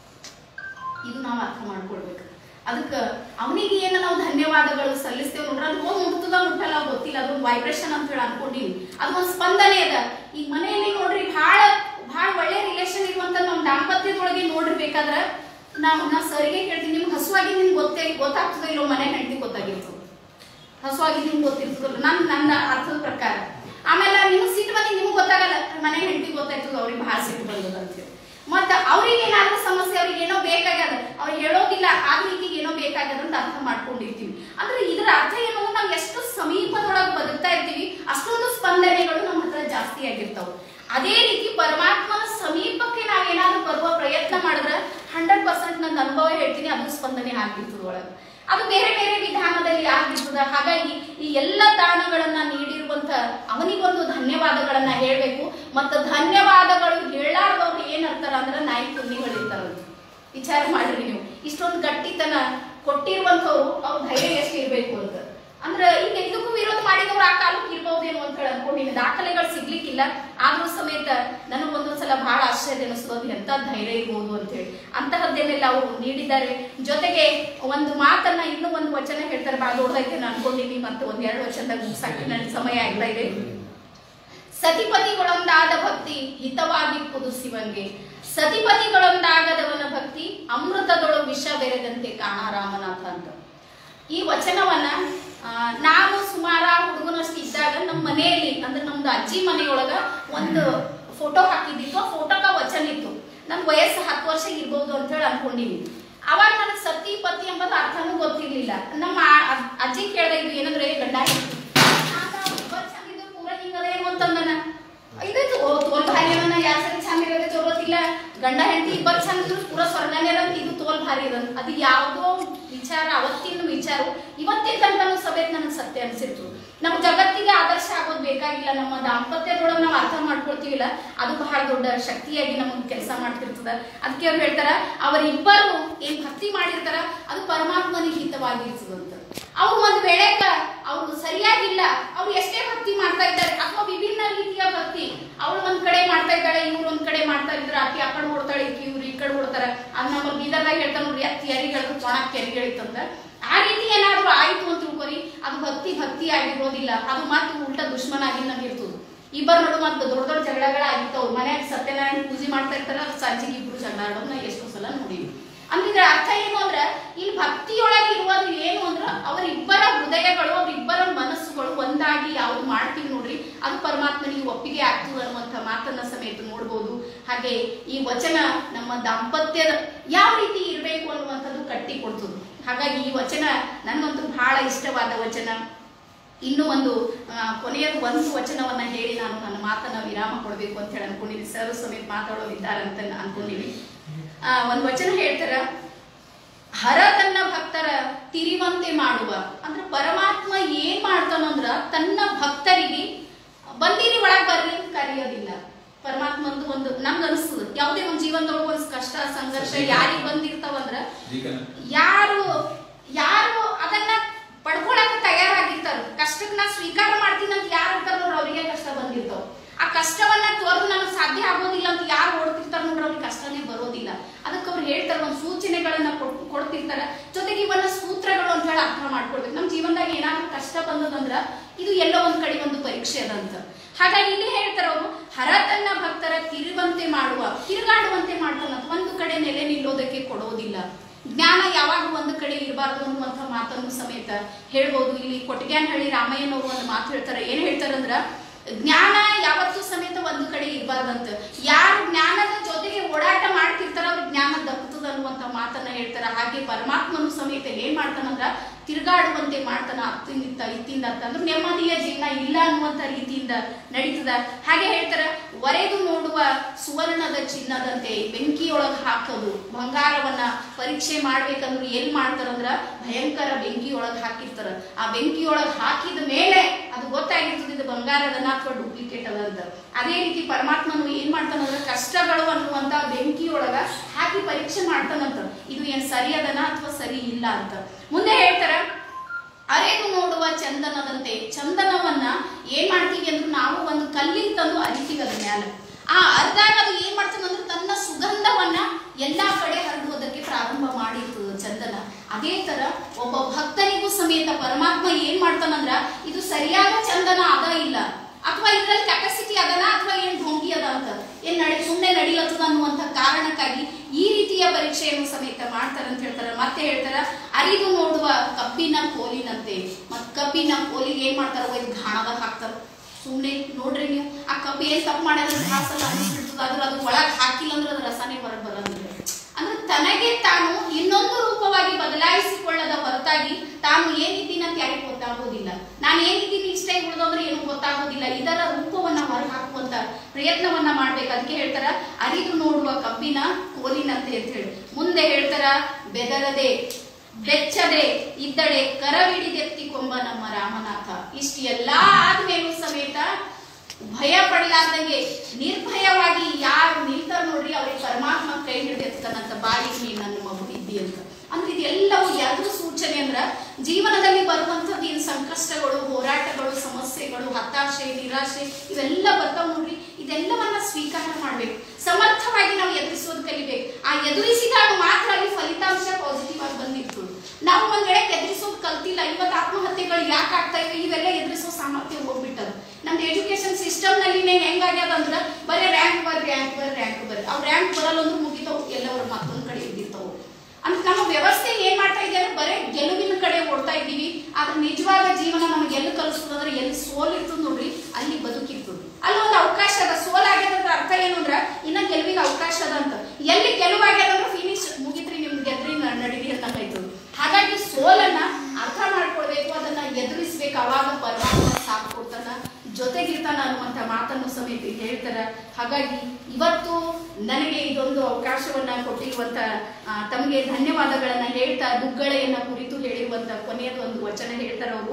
ಇದು ನಾವು ಅರ್ಥ ಮಾಡ್ಕೊಳ್ಬೇಕು ಅದಕ್ಕ ಅವನಿಗೆ ಏನು ನಾವು ಧನ್ಯವಾದಗಳು ಸಲ್ಲಿಸ್ತೇವೆ ನೋಡ್ರ ಅದು ಹೋಗಿ ಮುಟ್ತದ ಮುಟ್ಟಲ್ಲ ಗೊತ್ತಿಲ್ಲ ಅದೊಂದು ವೈಬ್ರೇಷನ್ ಅಂತ ಹೇಳಿ ಅನ್ಕೊಂಡಿನಿ ಅದೊಂದು ಸ್ಪಂದನೆ ಅದ ಈಗ ಮನೆಯಲ್ಲಿ ನೋಡ್ರಿ ಬಹಳ ಬಹಳ ಒಳ್ಳೆ ರಿಲೇಷನ್ ಇರುವಂತ ನಮ್ಮ ದಾಂಪತ್ಯದೊಳಗೆ ನೋಡಿರ್ಬೇಕಾದ್ರ ನಾವು ನಾ ಸರಿಗೆ ಕೇಳ್ತೀನಿ ನಿಮ್ಗೆ ಹಸುವಾಗಿ ನಿಮ್ಗೆ ಗೊತ್ತೇ ಗೊತ್ತಾಗ್ತದ ಇಲ್ಲೋ ಮನೆ ಹೆಂಡತಿ ಗೊತ್ತಾಗಿರ್ತದೆ ಹಸುವಾಗಿ ನಿಮ್ಗೆ ಗೊತ್ತಿರ್ತದಲ್ಲ ನನ್ ನನ್ನ ಅರ್ಥದ ಪ್ರಕಾರ ಆಮೇಲೆ ನಿಮ್ಗೆ ಸಿಟ್ಟು ಬಂದಿ ನಿಮ್ಗೆ ಗೊತ್ತಾಗಲ್ಲ ಮನೆ ಹೆಂಡತಿ ಗೊತ್ತಾಯ್ತದ ಅವ್ರಿಗೆ ಭಾಳ ಸಿಟ್ಟು ಬಂದದ ಅಂತ ಹೇಳಿ ಮತ್ತ ಅವ್ರಿಗೆ ಏನಾದ್ರೂ ಸಮಸ್ಯೆ ಅವ್ರಿಗೆ ಏನೋ ಬೇಕಾಗ್ಯದ ಅವ್ರು ಹೇಳೋದಿಲ್ಲ ಆದ್ರೆ ಈಕಿಗೆ ಏನೋ ಬೇಕಾಗ್ಯದ ಅಂತ ಅರ್ಥ ಮಾಡ್ಕೊಂಡಿರ್ತೀವಿ ಅಂದ್ರೆ ಇದರ ಅರ್ಥ ಏನು ಅಂದ್ರೆ ನಾವು ಎಷ್ಟು ಸಮೀಪದೊಳಗೆ ಬದುಕ್ತಾ ಇರ್ತೀವಿ ಅಷ್ಟೊಂದು ಸ್ಪಂದನೆಗಳು ನಮ್ಮ ಹತ್ರ ಜಾಸ್ತಿ ಆಗಿರ್ತಾವ ಅದೇ ರೀತಿ ಪರಮಾತ್ಮನ ಸಮೀಪಕ್ಕೆ ನಾವೇನಾದ್ರೂ ಬರುವ ಪ್ರಯತ್ನ ಮಾಡಿದ್ರೆ ಹಂಡ್ರೆಡ್ ಪರ್ಸೆಂಟ್ ನನ್ನ ಅನುಭವ ಹೇಳ್ತೀನಿ ಅದು ಸ್ಪಂದನೆ ಆಗಿರ್ತದ ಒಳಗೆ ಅದು ಬೇರೆ ಬೇರೆ ವಿಧಾನದಲ್ಲಿ ಆಗಿರ್ತದ ಹಾಗಾಗಿ ಈ ಎಲ್ಲ ದಾನಗಳನ್ನ ನೀಡಿರುವಂತ ಅವನಿಗೊಂದು ಧನ್ಯವಾದಗಳನ್ನ ಹೇಳ್ಬೇಕು ಮತ್ತು ಧನ್ಯವಾದಗಳು ಹೇಳಾರ್ದವ್ರು ಏನ್ ಅಂತಾರ ಅಂದ್ರೆ ನಾಯಿ ತುನ್ನಿಗಳಿರ್ತಾರ ವಿಚಾರ ಮಾಡ್ರಿ ನೀವು ಇಷ್ಟೊಂದು ಗಟ್ಟಿತನ ಕೊಟ್ಟಿರುವಂತವ್ರು ಅವ್ರ ಧೈರ್ಯ ಎಷ್ಟು ಇರ್ಬೇಕು ಅಂತ ಅಂದ್ರ ಈಗ ಇದಕ್ಕೂ ವಿರೋಧ ಮಾಡಿದವ್ರು ಆ ಕಾಲಕ್ಕೆ ಇರ್ಬಹುದೇನೋ ಅಂತ ಹೇಳಿ ಅನ್ಕೊಂಡಿನಿ ದಾಖಲೆಗಳು ಸಿಗ್ಲಿಕ್ಕಿಲ್ಲ ಆದ್ರೂ ಸಮೇತ ನನಗೆ ಒಂದೊಂದ್ಸಲ ಬಹಳ ಆಶ್ಚರ್ಯ ಅನಿಸ್ತದೆ ಎಂತ ಧೈರ್ಯ ಇರ್ಬೋದು ಅಂತ ಹೇಳಿ ಅಂತಹದ್ದೇನೆಲ್ಲ ಅವರು ನೀಡಿದ್ದಾರೆ ಜೊತೆಗೆ ಒಂದು ಮಾತನ್ನ ಇನ್ನೂ ಒಂದು ವಚನ ಹೇಳ್ತಾರೆ ಬಹಳ ದೊಡ್ಡದೈತೆ ನಾನು ಅನ್ಕೊಂಡಿನಿ ಮತ್ತೆ ಒಂದ್ ಎರಡು ವರ್ಷದಾಗ ಮುಗಿಸಾಕಿ ನನ್ನ ಸಮಯ ಆಗ್ತಾ ಇದೆ ಸತಿಪತಿಗಳೊಂದಾದ ಭಕ್ತಿ ಹಿತವಾಗಿ ಶಿವಂಗೆ ಸತಿಪತಿಗಳೊಂದಾಗದವನ ಭಕ್ತಿ ಅಮೃತದೊಳು ವಿಷ ಬೆರೆದಂತೆ ಕಾಣ ರಾಮನಾಥ ಅಂತ ಈ ವಚನವನ್ನ ಆ, ನಾನು ಸುಮಾರ ಹುಡುಗನಷ್ಟು ಇದ್ದಾಗ ನಮ್ಮ ಮನೆಯಲ್ಲಿ ಅಂದ್ರೆ ನಮ್ದು ಅಜ್ಜಿ ಮನೆಯೊಳಗ ಒಂದು ಫೋಟೋ ಹಾಕಿದ್ದಿತ್ತು ಆ ಫೋಟೋಕ ವಚನ ಇತ್ತು ನನ್ ವಯಸ್ಸು ಹತ್ತು ವರ್ಷ ಇರ್ಬೋದು ಅಂತ ಹೇಳಿ ಅನ್ಕೊಂಡಿನಿ ಅವಾಗ ನನಗೆ ಸತಿ ಪತಿ ಎಂಬುದು ಅರ್ಥನೂ ಗೊತ್ತಿರ್ಲಿಲ್ಲ ನಮ್ಮ ಆ- ಅದ್- ಅಜ್ಜಿ ಕೇಳ್ದೆ ಇದು ಏನಂದ್ರೆ ಗಂಡ ಹೆಂಡ್ತಿ. ಆಗ ಇಬ್ಬರು ಚಂದ ಇದ್ರು ಪೂರ ಹಿಂಗದ ಏನು ಅಂತಂದನ ಇದು ತೋ- ತೋಲ್ ಭಾರಿ ಅದನ ಯಾರ ಸರಿ ಚಂದ ಇರೋದೇ ಚಲೋತಿಲ್ಲ ಗಂಡ ಹೆಂಡತಿ ಇಬ್ಬರು ಚಂದ ಇದ್ರು ಪೂರ ಸ್ವರ್ಗನೇ ಅದ ಇದು ತೋಲ್ ಭಾರಿ ಅದನ್ ಅದು ಯಾವುದೋ ವಿಚಾರ ಅವತ್ತಿನ ವಿಚಾರ ಇವತ್ತಿನ ತನಕ ಸಭೆಗೆ ನನಗೆ ಸತ್ಯ ಅನ್ಸಿರ್ತು ನಮ್ಮ ಜಗತ್ತಿಗೆ ಆದರ್ಶ ಆಗೋದು ಬೇಕಾಗಿಲ್ಲ ನಮ್ಮ ದಾಂಪತ್ಯದೊಳಗೆ ನಾವು ಅರ್ಥ ಮಾಡ್ಕೊಳ್ತೀವಿಲ್ಲ ಅದು ಬಹಳ ದೊಡ್ಡ ಶಕ್ತಿಯಾಗಿ ನಮಗೆ ಕೆಲಸ ಮಾಡ್ತಿರ್ತದ ಅದಕ್ಕೆ ಅವ್ರು ಹೇಳ್ತಾರ ಅವರಿಬ್ಬರು ಏನ್ ಭಕ್ತಿ ಮಾಡಿರ್ತಾರ ಅದು ಪರಮಾತ್ಮನಿಗೆ ಹಿತವಾಗಿರ್ತದಂತ ಅವ್ರು ಒಂದ್ ವೇಳೆಗ ಅವ್ರು ಸರಿಯಾಗಿಲ್ಲ ಅವ್ರು ಎಷ್ಟೇ ಭಕ್ತಿ ಮಾಡ್ತಾ ಇದ್ದಾರೆ ಅಥವಾ ವಿಭಿನ್ನ ರೀತಿಯ ಭಕ್ತಿ ಅವಳು ಒಂದ್ ಕಡೆ ಮಾಡ್ತಾ ಇದ್ದಾಳೆ ಇವ್ರು ಒಂದ್ ಕಡೆ ಮಾಡ್ತಾ ಇದ್ರೆ ಆಕೆ ಆ ಕಡೆ ಓಡ್ತಾಳೆ ಈಕಿ ಇವ್ರು ಈ ಕಡೆ ಓಡ್ತಾರ ಅದ್ ನಮ್ಮ ಬೀದರ್ದಾಗ ಹೇಳ್ತಾರ ನೋಡ್ರಿ ಅತ್ತಿ ಎರಿಗಳು ಕೊಣ ಕೆರಿಗಳಿತ್ತಂತ ಆ ರೀತಿ ಏನಾದ್ರು ಆಯ್ತು ಅಂತ ತಿಳ್ಕೊರಿ ಅದು ಭಕ್ತಿ ಭಕ್ತಿ ಆಗಿರೋದಿಲ್ಲ ಅದು ಮತ್ತೆ ಉಲ್ಟಾ ದುಶ್ಮನ್ ಆಗಿನಂಗೆ ಇರ್ತದ ಇಬ್ಬರ ನಡು ಮತ್ತೆ ದೊಡ್ಡ ದೊಡ್ಡ ಜಗಳಗಳ ಆಗಿರ್ತಾವ ಮನ್ಯಾಗ ಸತ್ಯನಾರಾಯಣ ಪೂಜೆ ಮಾಡ್ತಾ ಇರ್ತಾರ ಸಂಜೆಗೆ ಇಬ್ರು ಜಗಳ ಆಡೋದನ್ನ ಎಷ್ಟೋ ಸಲ ನೋಡಿವಿ ಅಂದ್ರೆ ಇದ್ರ ಅರ್ಥ ಏನು ಅಂದ್ರ ಇಲ್ಲಿ ಭಕ್ತಿಯೊಳಗೆ ಇರುವುದು ಏನು ಅಂದ್ರ ಅವರಿಬ್ಬರ ಹೃದಯಗಳು ಅವರಿಬ್ಬರ ಮನಸ್ಸುಗಳು ಒಂದಾಗಿ ಯಾವ್ದು ಮಾಡ್ತೀವಿ ನೋಡ್ರಿ ಅದು ಪರಮಾತ್ಮನಿಗೆ ಒಪ್ಪಿಗೆ ಆಗ್ತದೆ ಅನ್ನುವಂಥ ಮಾತನ್ನ ಸಮೇತ ನೋಡ್ಬೋದು ಹಾಗೆ ಈ ವಚನ ನಮ್ಮ ದಾಂಪತ್ಯದ ಯಾವ ರೀತಿ ಇರಬೇಕು ಅನ್ನುವಂಥದ್ದು ಕಟ್ಟಿ ಕೊಡ್ತದೆ ಹಾಗಾಗಿ ಈ ವಚನ ನನಗಂತೂ ಬಹಳ ಇಷ್ಟವಾದ ವಚನ ಇನ್ನೂ ಒಂದು ಆ, ಕೊನೆಯದು ಒಂದು ವಚನವನ್ನ ಹೇಳಿ ನಾನು ನನ್ನ ಮಾತನ್ನ ವಿರಾಮ ಕೊಡಬೇಕು ಅಂತ ಹೇಳಿ ಅನ್ಕೊಂಡಿದ್ದೀನಿ ಸರ್ ಸಮೇತ ಮಾತಾಡೋರಿದ್ದಾರೆ ಅಂತ ಅನ್ಕೊಂಡಿವಿ ಆ, ಒಂದು ವಚನ ಹೇಳ್ತಾರ ಹರ ತನ್ನ ಭಕ್ತರ ತಿರಿವಂತೆ ಮಾಡುವ ಅಂದ್ರೆ ಪರಮಾತ್ಮ ಏನ್ ಮಾಡ್ತಾನಂದ್ರ ತನ್ನ ಭಕ್ತರಿಗೆ ಬಂದಿರಿ ಒಳಗ್ ಬರ್ರಿ ಅಂತ ಕರೆಯೋದಿಲ್ಲ ಪರಮಾತ್ಮಂದು ಒಂದು ನಮ್ಗೆ ಅನಿಸ್ತದ ಯಾವುದೇ ಒಂದು ಜೀವನದೊಳಗೆ ಒಂದು ಕಷ್ಟ ಸಂಘರ್ಷ ಯಾರಿಗೆ ಬಂದಿರ್ತಾವಂದ್ರ ಯಾರು ಯಾರು ಅದನ್ನ ಪಡ್ಕೊಳಕ ತಯಾರಾಗಿರ್ತಾರ ಕಷ್ಟಕ್ಕೆ ನಾ ಸ್ವೀಕಾರ ಮಾಡ್ತೀನಿ ಅಂತ ಯಾರು ಇರ್ತಾರ ನೋಡ್ರಿ ಅವರಿಗೆ ಕಷ್ಟ ಬಂದಿರ್ತಾವ ಆ ಕಷ್ಟವನ್ನ ತೋರ್ದು ನನಗೆ ಸಾಧ್ಯ ಆಗೋದಿಲ್ಲ ಅಂತ ಯಾರು ಓಡ್ತಿರ್ತಾರ ನೋಡ್ರಿ ಅವ್ರಿಗೆ ಕಷ್ಟನೇ ಬರೋದಿಲ್ಲ ಅದಕ್ಕೆ ಅವ್ರು ಹೇಳ್ತಾರೆ ಒಂದು ಸೂಚನೆಗಳನ್ನ ಕೊಡ್- ಕೊಡ್ತಿರ್ತಾರ ಜೊತೆಗೆ ಇವನ್ನ ಸೂತ್ರಗಳು ಅಂತ ಹೇಳಿ ಅರ್ಥ ಮಾಡ್ಕೊಳ್ಬೇಕು ನಮ್ಮ ಜೀವನದಾಗ ಏನಾದ್ರೂ ಕಷ್ಟ ಬಂದದಂದ್ರ ಇದು ಎಲ್ಲೋ ಒಂದ್ ಕಡೆ ಒಂದು ಪರೀಕ್ಷೆ ಅದಂತ ಹಾಗಾಗಿ ಇಲ್ಲಿ ಹೇಳ್ತಾರ ಅವರು ಹರ ತನ್ನ ಭಕ್ತರ ತಿರುವಂತೆ ಮಾಡುವ ತಿರುಗಾಡುವಂತೆ ಮಾಡ್ತಾನಂತ ಒಂದು ಕಡೆ ನೆಲೆ ನಿಲ್ಲೋದಕ್ಕೆ ಕೊಡೋದಿಲ್ಲ ಜ್ಞಾನ ಯಾವಾಗ ಒಂದು ಕಡೆ ಇರಬಾರ್ದು ಅನ್ನುವಂಥ ಮಾತನ್ನು ಸಮೇತ ಹೇಳ್ಬೋದು ಇಲ್ಲಿ ಕೊಟ್ಟಿಗ್ಯಾನಹಳ್ಳಿ ರಾಮಯ್ಯನವರು ಒಂದು ಮಾತು ಹೇಳ್ತಾರೆ ಏನ್ ಹೇಳ್ತಾರಂದ್ರ ಜ್ಞಾನ ಯಾವತ್ತೂ ಸಮೇತ ಒಂದು ಕಡೆ ಇರಬಾರ್ದಂತ ಯಾರು ಜ್ಞಾನದ ಜೊತೆಗೆ ಓಡಾಟ ಮಾಡ್ತಿರ್ತಾರ ಅವ್ರ ಜ್ಞಾನ ದಕ್ಕುತ್ತದ ಅನ್ನುವಂಥ ಮಾತನ್ನ ಹೇಳ್ತಾರ ಹಾಗೆ ಪರಮಾತ್ಮನು ಸಮೇತ ಏನ್ ಮಾಡ್ತಾನಂದ್ರ ತಿರುಗಾಡುವಂತೆ ಮಾಡ್ತಾನ ಅತ್ತಿಂದ ಇತ್ತಿಂದ ಅಂತ ಅಂದ್ರೆ ನೆಮ್ಮದಿಯ ಜೀವನ ಇಲ್ಲ ಅನ್ನುವಂಥ ರೀತಿಯಿಂದ ನಡೀತದ ಹಾಗೆ ಹೇಳ್ತಾರ ಒರೆದು ನೋಡುವ ಸುವರ್ಣದ ಚಿನ್ನದಂತೆ ಬೆಂಕಿಯೊಳಗೆ ಹಾಕೋದು ಬಂಗಾರವನ್ನ ಪರೀಕ್ಷೆ ಮಾಡ್ಬೇಕಂದ್ರೆ ಏನ್ ಮಾಡ್ತಾರಂದ್ರ ಭಯಂಕರ ಬೆಂಕಿಯೊಳಗೆ ಹಾಕಿರ್ತಾರ ಆ ಬೆಂಕಿಯೊಳಗೆ ಹಾಕಿದ ಮೇಲೆ ಅದು ಗೊತ್ತಾಗಿರ್ತದೆ ಇದು ಬಂಗಾರದನ ಅಥವಾ ಡೂಪ್ಲಿಕೇಟ್ ಅದ ಅಂತ ಅದೇ ರೀತಿ ಪರಮಾತ್ಮನು ಏನ್ ಮಾಡ್ತಾನಂದ್ರ ಕಷ್ಟಗಳು ಅನ್ನುವಂತ ಬೆಂಕಿಯೊಳಗ ಹಾಕಿ ಪರೀಕ್ಷೆ ಮಾಡ್ತಾನಂತ ಇದು ಏನ್ ಸರಿ ಅದನ ಅಥವಾ ಸರಿ ಇಲ್ಲ ಅಂತ ಮುಂದೆ ಹೇಳ್ತಾರ ಅರೆದು ನೋಡುವ ಚಂದನದಂತೆ ಚಂದನವನ್ನ ಏನ್ ಮಾಡ್ತೀವಿ ಅಂದ್ರೆ ನಾವು ಒಂದು ಕಲ್ಲಿಗೆ ತಂದು ಅರಿತೀವಿ ಅದ್ರ ಮ್ಯಾಲ ಆ ಅರ್ಧಾಗ ಅದು ಏನ್ ಮಾಡ್ತಾನಂದ್ರೆ ತನ್ನ ಸುಗಂಧವನ್ನ ಎಲ್ಲಾ ಕಡೆ ಹರಡುವುದಕ್ಕೆ ಪ್ರಾರಂಭ ಮಾಡಿರ್ತದ ಚಂದನ ಅದೇ ತರ ಒಬ್ಬ ಭಕ್ತನಿಗೂ ಸಮೇತ ಪರಮಾತ್ಮ ಏನ್ ಮಾಡ್ತಾನಂದ್ರ ಇದು ಸರಿಯಾದ ಚಂದನ ಅದ ಇಲ್ಲ ಅಥವಾ ಇದ್ರಲ್ಲಿ ಕೆಪಾಸಿಟಿ ಅದನ ಅಥವಾ ಏನ್ ಢೋಂಗಿ ಅದ ಅಂತ ಏನ್ ನಡಿ ಸುಮ್ಮನೆ ನಡಿಲತ್ತದ ಅನ್ನುವಂಥ ಕಾರಣಕ್ಕಾಗಿ ಈ ರೀತಿಯ ಪರೀಕ್ಷೆಯನ್ನು ಸಮೇತ ಮಾಡ್ತಾರೆ ಅಂತ ಹೇಳ್ತಾರೆ ಮತ್ತೆ ಹೇಳ್ತಾರ ಅರಿದು ನೋಡುವ ಕಬ್ಬಿನ ಕೋಲಿನಂತೆ ಮತ್ ಕಬ್ಬಿನ ಕೋಲಿಗೆ ಏನ್ ಮಾಡ್ತಾರ ಒಯ್ದು ಘಾಣದಾಗ ಹಾಕ್ತಾರ ಸುಮ್ಮನೆ ನೋಡ್ರಿ ನೀವು ಆ ಕಬ್ಬು ಏನ್ ತಪ್ಪು ಮಾಡ್ಯಾರ ಘಾಸಲ್ಲ ಅನಿಸ್ಬಿಡ್ತದ ಅದ್ರ ಅದು ಒಳಗ್ ಹಾಕಿಲ್ಲ ಅಂದ್ರೆ ಅದ್ರ ರಸನೇ ಹೊರಗೆ ಬರಂಗಿಲ್ಲ ಅಂದ್ರೆ ತನಗೆ ತಾನು ಇನ್ನೊಂದು ರೂಪವಾಗಿ ಬದಲಾಯಿಸಿಕೊಳ್ಳದ ಹೊರತಾಗಿ ತಾನು ಏನಿದ್ದೀನಿ ಅಂತ ಯಾರಿಗೂ ಗೊತ್ತಾಗೋದಿಲ್ಲ ನಾನು ಏನಿದ್ದೀನಿ ಇಷ್ಟ ಉಳಿದೋದ್ರೆ ಏನು ಗೊತ್ತಾಗೋದಿಲ್ಲ ಇದರ ರೂಪವನ್ನ ಹೊರಗೆ ಹಾಕುವಂತ ಪ್ರಯತ್ನವನ್ನ ಮಾಡ್ಬೇಕು ಅದಕ್ಕೆ ಹೇಳ್ತಾರ ಅರಿದು ನೋಡುವ ಕಬ್ಬಿನ ಕೋಲಿನಂತೆ ಅಂತ ಹೇಳಿ ಮುಂದೆ ಹೇಳ್ತಾರ ಬೆದರದೆ ಬೆಚ್ಚದೆ ಇದ್ದಡೆ ಕರವಿಡಿದೆತ್ತಿಕೊಂಬ ನಮ್ಮ ರಾಮನಾಥ ಇಷ್ಟು ಎಲ್ಲಾ ಆದ್ಮೇಲೂ ಸಮೇತ ಭಯ ಪಡಲಾರ್ದಂಗೆ ನಿರ್ಭಯವಾಗಿ ಯಾರು ನಿಲ್ತಾರ ನೋಡ್ರಿ ಅವ್ರಿಗೆ ಪರಮಾತ್ಮ ಕೈ ಹಿಡಿದಿರ್ತಾನಂತ ಬಾಯಿಗೆ ನೀನು ನನ್ನ ಮಗು ಇದ್ದಿ ಅಂತ ಅಂದ್ರೆ ಇದೆಲ್ಲವೂ ಯಾವ್ದು ಸೂಚನೆ ಅಂದ್ರ ಜೀವನದಲ್ಲಿ ಬರುವಂತದ್ದು ಏನು ಸಂಕಷ್ಟಗಳು ಹೋರಾಟಗಳು ಸಮಸ್ಯೆಗಳು ಹತಾಶೆ ನಿರಾಶೆ ಇವೆಲ್ಲ ಬರ್ತಾವ್ ನೋಡ್ರಿ ಇದೆಲ್ಲವನ್ನ ಸ್ವೀಕಾರ ಮಾಡ್ಬೇಕು ಸಮರ್ಥವಾಗಿ ನಾವು ಎದುರಿಸೋದು ಕಲಿಬೇಕು ಆ ಎದುರಿಸಿದಾಗ ಮಾತ್ರ ಅಲ್ಲಿ ಫಲಿತಾಂಶ ಪಾಸಿಟಿವ್ ಆಗಿ ಬಂದಿರ್ತದೆ ನಾವು ಒಂದ್ ವೇಳೆ ಎದುರಿಸೋದು ಕಲ್ತಿಲ್ಲ ಇವತ್ತು ಆತ್ಮಹತ್ಯೆಗಳು ಯಾಕೆ ಆಗ್ತಾ ಇವೆ ಇವೆಲ್ಲ ಎದುರಿಸೋ ಸಾಮರ್ಥ್ಯ ಹೋಗ್ಬಿಟ್ಟದು ನಮ್ದು ಎಜುಕೇಶನ್ ಸಿಸ್ಟಮ್ ನಲ್ಲಿ ಹೆಂಗಾಗ್ಯದ ಅಂದ್ರ ಬರೀ ರ್ಯಾಂಕ್ ಬರ್ರಿ ರ್ಯಾಂಕ್ ಬರ್ರಿ ರ್ಯಾಂಕ್ ಬರ್ರಿ ಅವ್ ರ್ಯಾಂಕ್ ಬರಲ್ಲ ಅಂದ್ರೆ ಮುಗಿತಾವ್ ಎಲ್ಲವರು ಮತ್ತೊಂದ್ ಕಡೆ ಇದ್ದಿರ್ತಾವು ಅಂದ್ರೆ ನಮ್ಮ ವ್ಯವಸ್ಥೆ ಏನ್ ಮಾಡ್ತಾ ಇದೆ ಅಂದ್ರೆ ಬರೀ ಗೆಲುವಿನ ಕಡೆ ಓಡ್ತಾ ಇದ್ದೀವಿ ಆದ್ರೆ ನಿಜವಾದ ಜೀವನ ನಮಗೆ ಎಲ್ಲಿ ಕಲಿಸ್ತದಂದ್ರೆ ಎಲ್ಲಿ ಸೋಲ್ ಇರ್ತದ ನೋಡ್ರಿ ಅಲ್ಲಿ ಬದುಕಿರ್ತದ ಅಲ್ಲಿ ಒಂದು ಅವಕಾಶ ಅದ ಸೋಲ್ ಆಗ್ಯದಂದ್ರ ಅರ್ಥ ಏನು ಅಂದ್ರ ಇನ್ನ ಗೆಲುವಿಗೆ ಅವಕಾಶ ಅದ ಅಂತ ಎಲ್ಲಿ ಗೆಲುವಾಗ್ಯದ ಅಂದ್ರೆ ಫಿನಿಶ್ ಮುಗಿತ್ರಿ ನಿಮ್ಗೆ ಗೆದ್ರಿ ನ- ಸೋಲನ್ನ ಅರ್ಥ ಮಾಡ್ಕೊಳ್ಬೇಕು ಅದನ್ನ ಎದುರಿಸ್ಬೇಕು ಅವಾಗ ಪರಮಾತ್ಮ ಸಾಥ್ ಕೊಡ್ತಾನ ಜೊತೆಗಿರ್ತಾನ ಅನ್ನುವಂಥ ಮಾತನ್ನು ಸಮೇತ ಹೇಳ್ತಾರ ಹಾಗಾಗಿ ಇವತ್ತು ನನಗೆ ಇದೊಂದು ಅವಕಾಶವನ್ನ ಕೊಟ್ಟಿರುವಂತ ಆ, ತಮಗೆ ಧನ್ಯವಾದಗಳನ್ನ ಹೇಳ್ತಾ ದುಗ್ಗಳೆಯನ್ನ ಕುರಿತು ಹೇಳಿರುವಂತ ಕೊನೆಯದು ಒಂದು ವಚನ ಹೇಳ್ತಾರ ಅವರು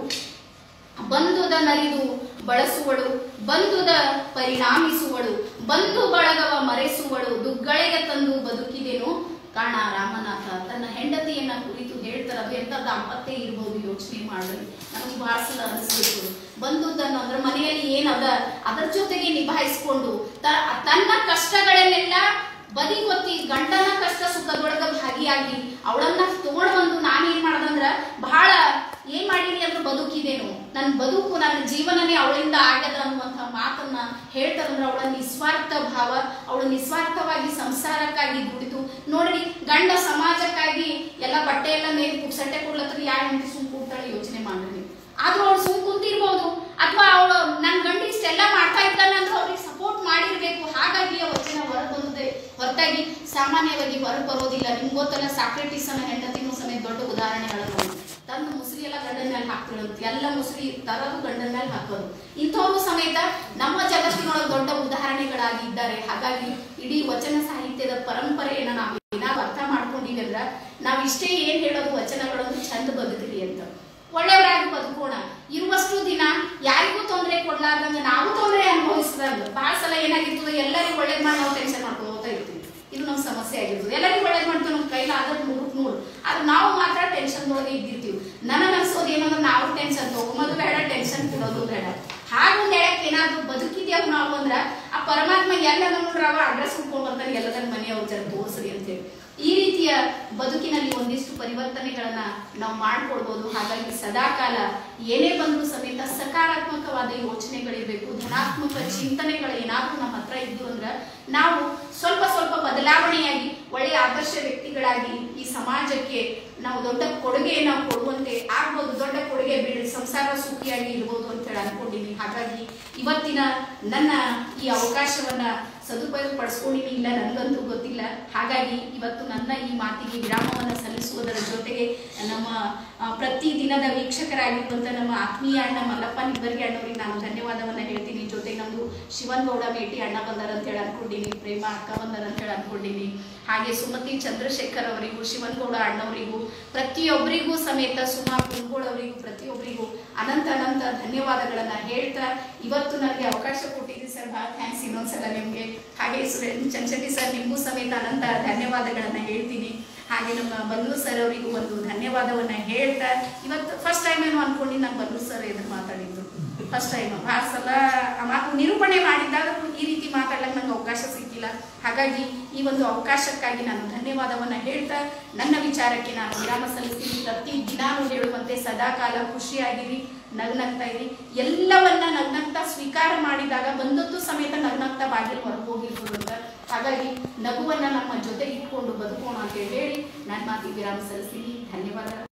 ಬಂಧುದ ನಲಿದು ಬಳಸುವಳು ಬಂಧುದ ಪರಿಣಾಮಿಸುವಳು ಬಂಧು ಬಳಗವ ಮರೆಸುವಳು ದುಗ್ಗಳೆಗೆ ತಂದು ಬದುಕಿದೆನು ಕಾಣ ರಾಮನಾಥ ತನ್ನ ಹೆಂಡತಿಯನ್ನ ಕುರಿತು ಹೇಳ್ತಾರೆ ಅದು ಎಂತ ದಾಂಪತ್ಯ ಇರ್ಬೋದು ಯೋಚನೆ ಮಾಡಲಿ ನನಗೆ ಬಹಳ ಸಲ ಅನಿಸ್ಬೇಕು ಬಂಧುದನ್ನು ಅಂದ್ರೆ ಮನೆಯಲ್ಲಿ ಏನದ ಅದರ ಜೊತೆಗೆ ನಿಭಾಯಿಸ್ಕೊಂಡು ತ- ತನ್ನ ಕಷ್ಟಗಳನ್ನೆಲ್ಲ ಬದಿಗೊತ್ತಿ ಗಂಡನ ಕಷ್ಟ ಸುಖದೊಳಗ ಭಾಗಿಯಾಗಿ ಅವಳನ್ನ ತಗೊಂಡ್ ಬಂದು ನಾನೇನ್ ಮಾಡ್ದಂದ್ರ ಬಹಳ ಏನ್ ಮಾಡೀನಿ ಅಂದ್ರೆ ಬದುಕಿದೇನು ನನ್ನ ಬದುಕು ನನ್ನ ಜೀವನನೇ ಅವಳಿಂದ ಆಗ್ಯದ ಅನ್ನುವಂಥ ಮಾತನ್ನ ಹೇಳ್ತಾರಂದ್ರೆ ಅವಳ ನಿಸ್ವಾರ್ಥ ಭಾವ ಅವಳು ನಿಸ್ವಾರ್ಥವಾಗಿ ಸಂಸಾರಕ್ಕಾಗಿ ದುಡಿದು ನೋಡ್ರಿ ಗಂಡ ಸಮಾಜಕ್ಕಾಗಿ ಎಲ್ಲ ಬಟ್ಟೆ ಎಲ್ಲ ಮೇಲೆ ಪುಕ್ಸಟ್ಟೆ ಕೊಡ್ಲತ್ರ ಯಾರು ಹೆಂಡತಿ ಸುಮ್ ಕೂಡ್ತಾಳೆ ಯೋಚನೆ ಮಾಡ್ರಿ ಆದ್ರೂ ಅವಳು ಸುಮ್ ಕುಂತಿರ್ಬೋದು ಅಥವಾ ಅವಳು ನನ್ನ ಗಂಡ ಇಷ್ಟೆಲ್ಲ ಮಾಡ್ತಾ ಇದ್ದಾನೆ ಅಂದ್ರೆ ಅವ್ರಿಗೆ ಸಪೋರ್ಟ್ ಮಾಡಿರ್ಬೇಕು ಹಾಗಾಗಿ ಆ ವಚನ ಹೊರ ಬಂದಿದೆ ಹೊರತಾಗಿ ಸಾಮಾನ್ಯವಾಗಿ ಹೊರ ಬರೋದಿಲ್ಲ ನಿಮ್ಗೆ ಗೊತ್ತಲ್ಲ ಸಾಕ್ರೆಟಿಸ್ ಅನ್ನ ಹೆಂಡತಿನೂ ಸಮೇತ ದೊಡ್ಡ ಉದಾಹರಣೆಗಳನ್ನು ತಂದು ಮುಸುರಿ ಎಲ್ಲ ಗಂಡನ ಮೇಲೆ ಹಾಕ್ತಿರೋದು ಎಲ್ಲ ಮುಸುರಿ ತರದು ಗಂಡನ ಮೇಲೆ ಹಾಕೋದು ಇಂಥವ್ರು ಸಮೇತ ನಮ್ಮ ಜಗತ್ತಿನೊಳಗೆ ದೊಡ್ಡ ಉದಾಹರಣೆಗಳಾಗಿ ಇದ್ದಾರೆ ಹಾಗಾಗಿ ಇಡೀ ವಚನ ಸಾಹಿತ್ಯದ ಪರಂಪರೆಯನ್ನ ನಾವು ಏನಾದ್ರು ಅರ್ಥ ಮಾಡ್ಕೊಂಡಿವಿ ಅಂದ್ರ ನಾವ್ ಇಷ್ಟೇ ಏನ್ ಹೇಳೋದು ವಚನಗಳನ್ನು ಚಂದ ಬದುಕಿರಿ ಅಂತ ಒಳ್ಳೆಯವರಾಗಿ ಬದುಕೋಣ ಇರುವಷ್ಟು ದಿನ ಯಾರಿಗೂ ತೊಂದರೆ ಕೊಡ್ಲಾರ್ದಂಗ ನಾವು ತೊಂದರೆ ಅನುಭವಿಸಿದಂಗ ಬಹಳ ಸಲ ಏನಾಗಿರ್ತದೆ ಎಲ್ಲರಿಗೂ ಒಳ್ಳೇದ್ ಮಾಡಿ ನಾವು ಟೆನ್ಷನ್ ಮಾಡ್ಕೋತಾ ಇರ್ತೀವಿ ಇದು ನಮ್ಮ ಸಮಸ್ಯೆ ಆಗಿರ್ತದೆ ಎಲ್ಲರಿಗೂ ಒಳ್ಳೇದ್ ಮಾಡ್ತೀವಿ ನಮ್ಮ ಕೈಲಾದಷ್ಟು ನೂರಕ್ಕೆ ನೂರು ಆದ್ರೆ ನಾವು ಮಾತ್ರ ಟೆನ್ಷನ್ ಒಳಗೆ ಇದ್ದಿರ್ತೀವಿ ನನಗೆ ಅನ್ಸೋದು ಏನಂದ್ರೆ ನಾವು ಟೆನ್ಷನ್ ತಗೊಂಬೋದು ಬೇಡ ಟೆನ್ಷನ್ ಕೊಡೋದು ಬೇಡ ಹಾಗೊಂದ್ ಹೇಳಕ್ ಏನಾದ್ರು ಬದುಕಿದ್ಯಾವ ನಾವು ಅಂದ್ರ ಆ ಪರಮಾತ್ಮ ಎಲ್ಲ ನೋಡ್ರ ಅವ ಅಡ್ರೆಸ್ ಹುಡ್ಕೊಂಡ್ ಬರ್ತಾನೆ ಎಲ್ಲದನ್ನ ಮನೆಯವ್ರ ಜನ ತೋರಿಸ್ರಿ ಅಂತೇಳಿ ಈ ರೀತಿಯ ಬದುಕಿನಲ್ಲಿ ಒಂದಿಷ್ಟು ಪರಿವರ್ತನೆಗಳನ್ನ ನಾವು ಮಾಡ್ಕೊಳ್ಬಹುದು ಹಾಗಾಗಿ ಸದಾಕಾಲ ಏನೇ ಬಂದರೂ ಸಮೇತ ಸಕಾರಾತ್ಮಕವಾದ ಯೋಚನೆಗಳಿರ್ಬೇಕು ಧನಾತ್ಮಕ ಚಿಂತನೆಗಳು ಏನಾದ್ರೂ ನಮ್ಮ ಹತ್ರ ಇದ್ದು ಅಂದ್ರ ನಾವು ಸ್ವಲ್ಪ ಸ್ವಲ್ಪ ಬದಲಾವಣೆಯಾಗಿ ಒಳ್ಳೆಯ ಆದರ್ಶ ವ್ಯಕ್ತಿಗಳಾಗಿ ಈ ಸಮಾಜಕ್ಕೆ ನಾವು ದೊಡ್ಡ ಕೊಡುಗೆಯನ್ನು ಕೊಡುವಂತೆ ಆಗ್ಬೋದು ದೊಡ್ಡ ಕೊಡುಗೆ ಬಿಡ್ರಿ ಸಂಸಾರ ಸುಖಿಯಾಗಿ ಇರ್ಬೋದು ಅಂತ ಹೇಳಿ ಅನ್ಕೊಂಡಿನಿ ಹಾಗಾಗಿ ಇವತ್ತಿನ ನನ್ನ ಈ ಅವಕಾಶವನ್ನ ಸದುಪಯೋಗ ಪಡಿಸ್ಕೊಂಡಿನಿ ಇಲ್ಲ ನನಗಂತೂ ಗೊತ್ತಿಲ್ಲ ಹಾಗಾಗಿ ಇವತ್ತು ನನ್ನ ಈ ಮಾತಿಗೆ ವಿರಾಮವನ್ನು ಸಲ್ಲಿಸುವುದರ ಜೊತೆಗೆ ನಮ್ಮ ಆ, ಪ್ರತಿ ದಿನದ ವೀಕ್ಷಕರಾಗಿರುವಂತ ನಮ್ಮ ಆತ್ಮೀಯ ಅಣ್ಣ ಮಲ್ಲಪ್ಪ ನಿಬ್ಬರಿಗೆ ಅಣ್ಣವ್ರಿಗೆ ನಾನು ಧನ್ಯವಾದವನ್ನ ಹೇಳ್ತೀನಿ ಜೊತೆಗೆ ನಮ್ದು ಶಿವನ್ ಗೌಡ ಮೇಟಿ ಅಣ್ಣ ಬಂದಾರ ಅಂತ ಹೇಳಿ ಅನ್ಕೊಂಡಿನಿ ಪ್ರೇಮ ಅಕ್ಕ ಬಂದಾರ ಅಂತ ಹೇಳಿ ಅನ್ಕೊಂಡಿನಿ ಹಾಗೆ ಸುಮತಿ ಚಂದ್ರಶೇಖರ್ ಅವರಿಗೂ ಶಿವನ್ ಗೌಡ ಅಣ್ಣವರಿಗೂ ಪ್ರತಿಯೊಬ್ಬರಿಗೂ ಸಮೇತ ಸುಮಾ ಕುಂಗೋಳ್ ಅವರಿಗೂ ಪ್ರತಿಯೊಬ್ಬರಿಗೂ ಅನಂತ ಅನಂತ ಧನ್ಯವಾದಗಳನ್ನ ಹೇಳ್ತಾ ಇವತ್ತು ನನಗೆ ಅವಕಾಶ ಕೊಟ್ಟಿದ್ದೀರಿ ಸರ್ ಬಹಳ ಥ್ಯಾಂಕ್ಸ್ ಇನ್ನೊಂದ್ಸಲ ನಿಮ್ಗೆ ಹಾಗೆ ಸುರೇಶ್ ಚಂಚಟಿ ಸರ್ ನಿಮಗೂ ಸಮೇತ ಅನಂತ ಧನ್ಯವಾದಗಳನ್ನ ಹೇಳ್ತೀನಿ ಹಾಗೆ ನಮ್ಮ ಬಲ್ಲು ಸರ್ ಅವರಿಗೂ ಒಂದು ಧನ್ಯವಾದವನ್ನ ಹೇಳ್ತಾ ಇವತ್ತು ಫಸ್ಟ್ ಟೈಮ್ ಏನೋ ಅನ್ಕೊಂಡು ನಾನು ಬಲ್ಲು ಸರ್ ಎದುರು ಮಾತಾಡಿದ್ದು ಫಸ್ಟ್ ಟೈಮ್ ಭಾಳ ಸಲ ಆ ಮಾತು ನಿರೂಪಣೆ ಮಾಡಿದಾಗ ಈ ರೀತಿ ಮಾತಾಡ್ಲಿಕ್ಕೆ ನಂಗೆ ಅವಕಾಶ ಸಿಕ್ಕಿಲ್ಲ ಹಾಗಾಗಿ ಈ ಒಂದು ಅವಕಾಶಕ್ಕಾಗಿ ನಾನು ಧನ್ಯವಾದವನ್ನ ಹೇಳ್ತಾ ನನ್ನ ವಿಚಾರಕ್ಕೆ ನಾನು ವಿರಾಮ ಸಲ್ಲಿಸ್ತೀನಿ ಪ್ರತಿ ದಿನಾನು ಹೇಳುವಂತೆ ಸದಾಕಾಲ ಖುಷಿಯಾಗಿರಿ ನಗ್ನಗ್ತಾ ಇರಿ ಎಲ್ಲವನ್ನ ನಗ್ನಗ್ತಾ ಸ್ವೀಕಾರ ಮಾಡಿದಾಗ ಬಂದದ್ದು ಸಮೇತ ನಗ್ನಗ್ತಾ ಬಾಗಿಲು ಹೊರಗೆ ಹೋಗಿರ್ಬೋದು ಅಂತ ಹಾಗಾಗಿ ನಗುವನ್ನ ನಮ್ಮ ಜೊತೆಗೆ ಇಟ್ಕೊಂಡು ಬದುಕೋಣ ಅಂತ ಹೇಳಿ ನನ್ನ ಮಾತಿಗೆ ವಿರಾಮ ಸಲ್ಲಿಸ್ತೀನಿ ಧನ್ಯವಾದ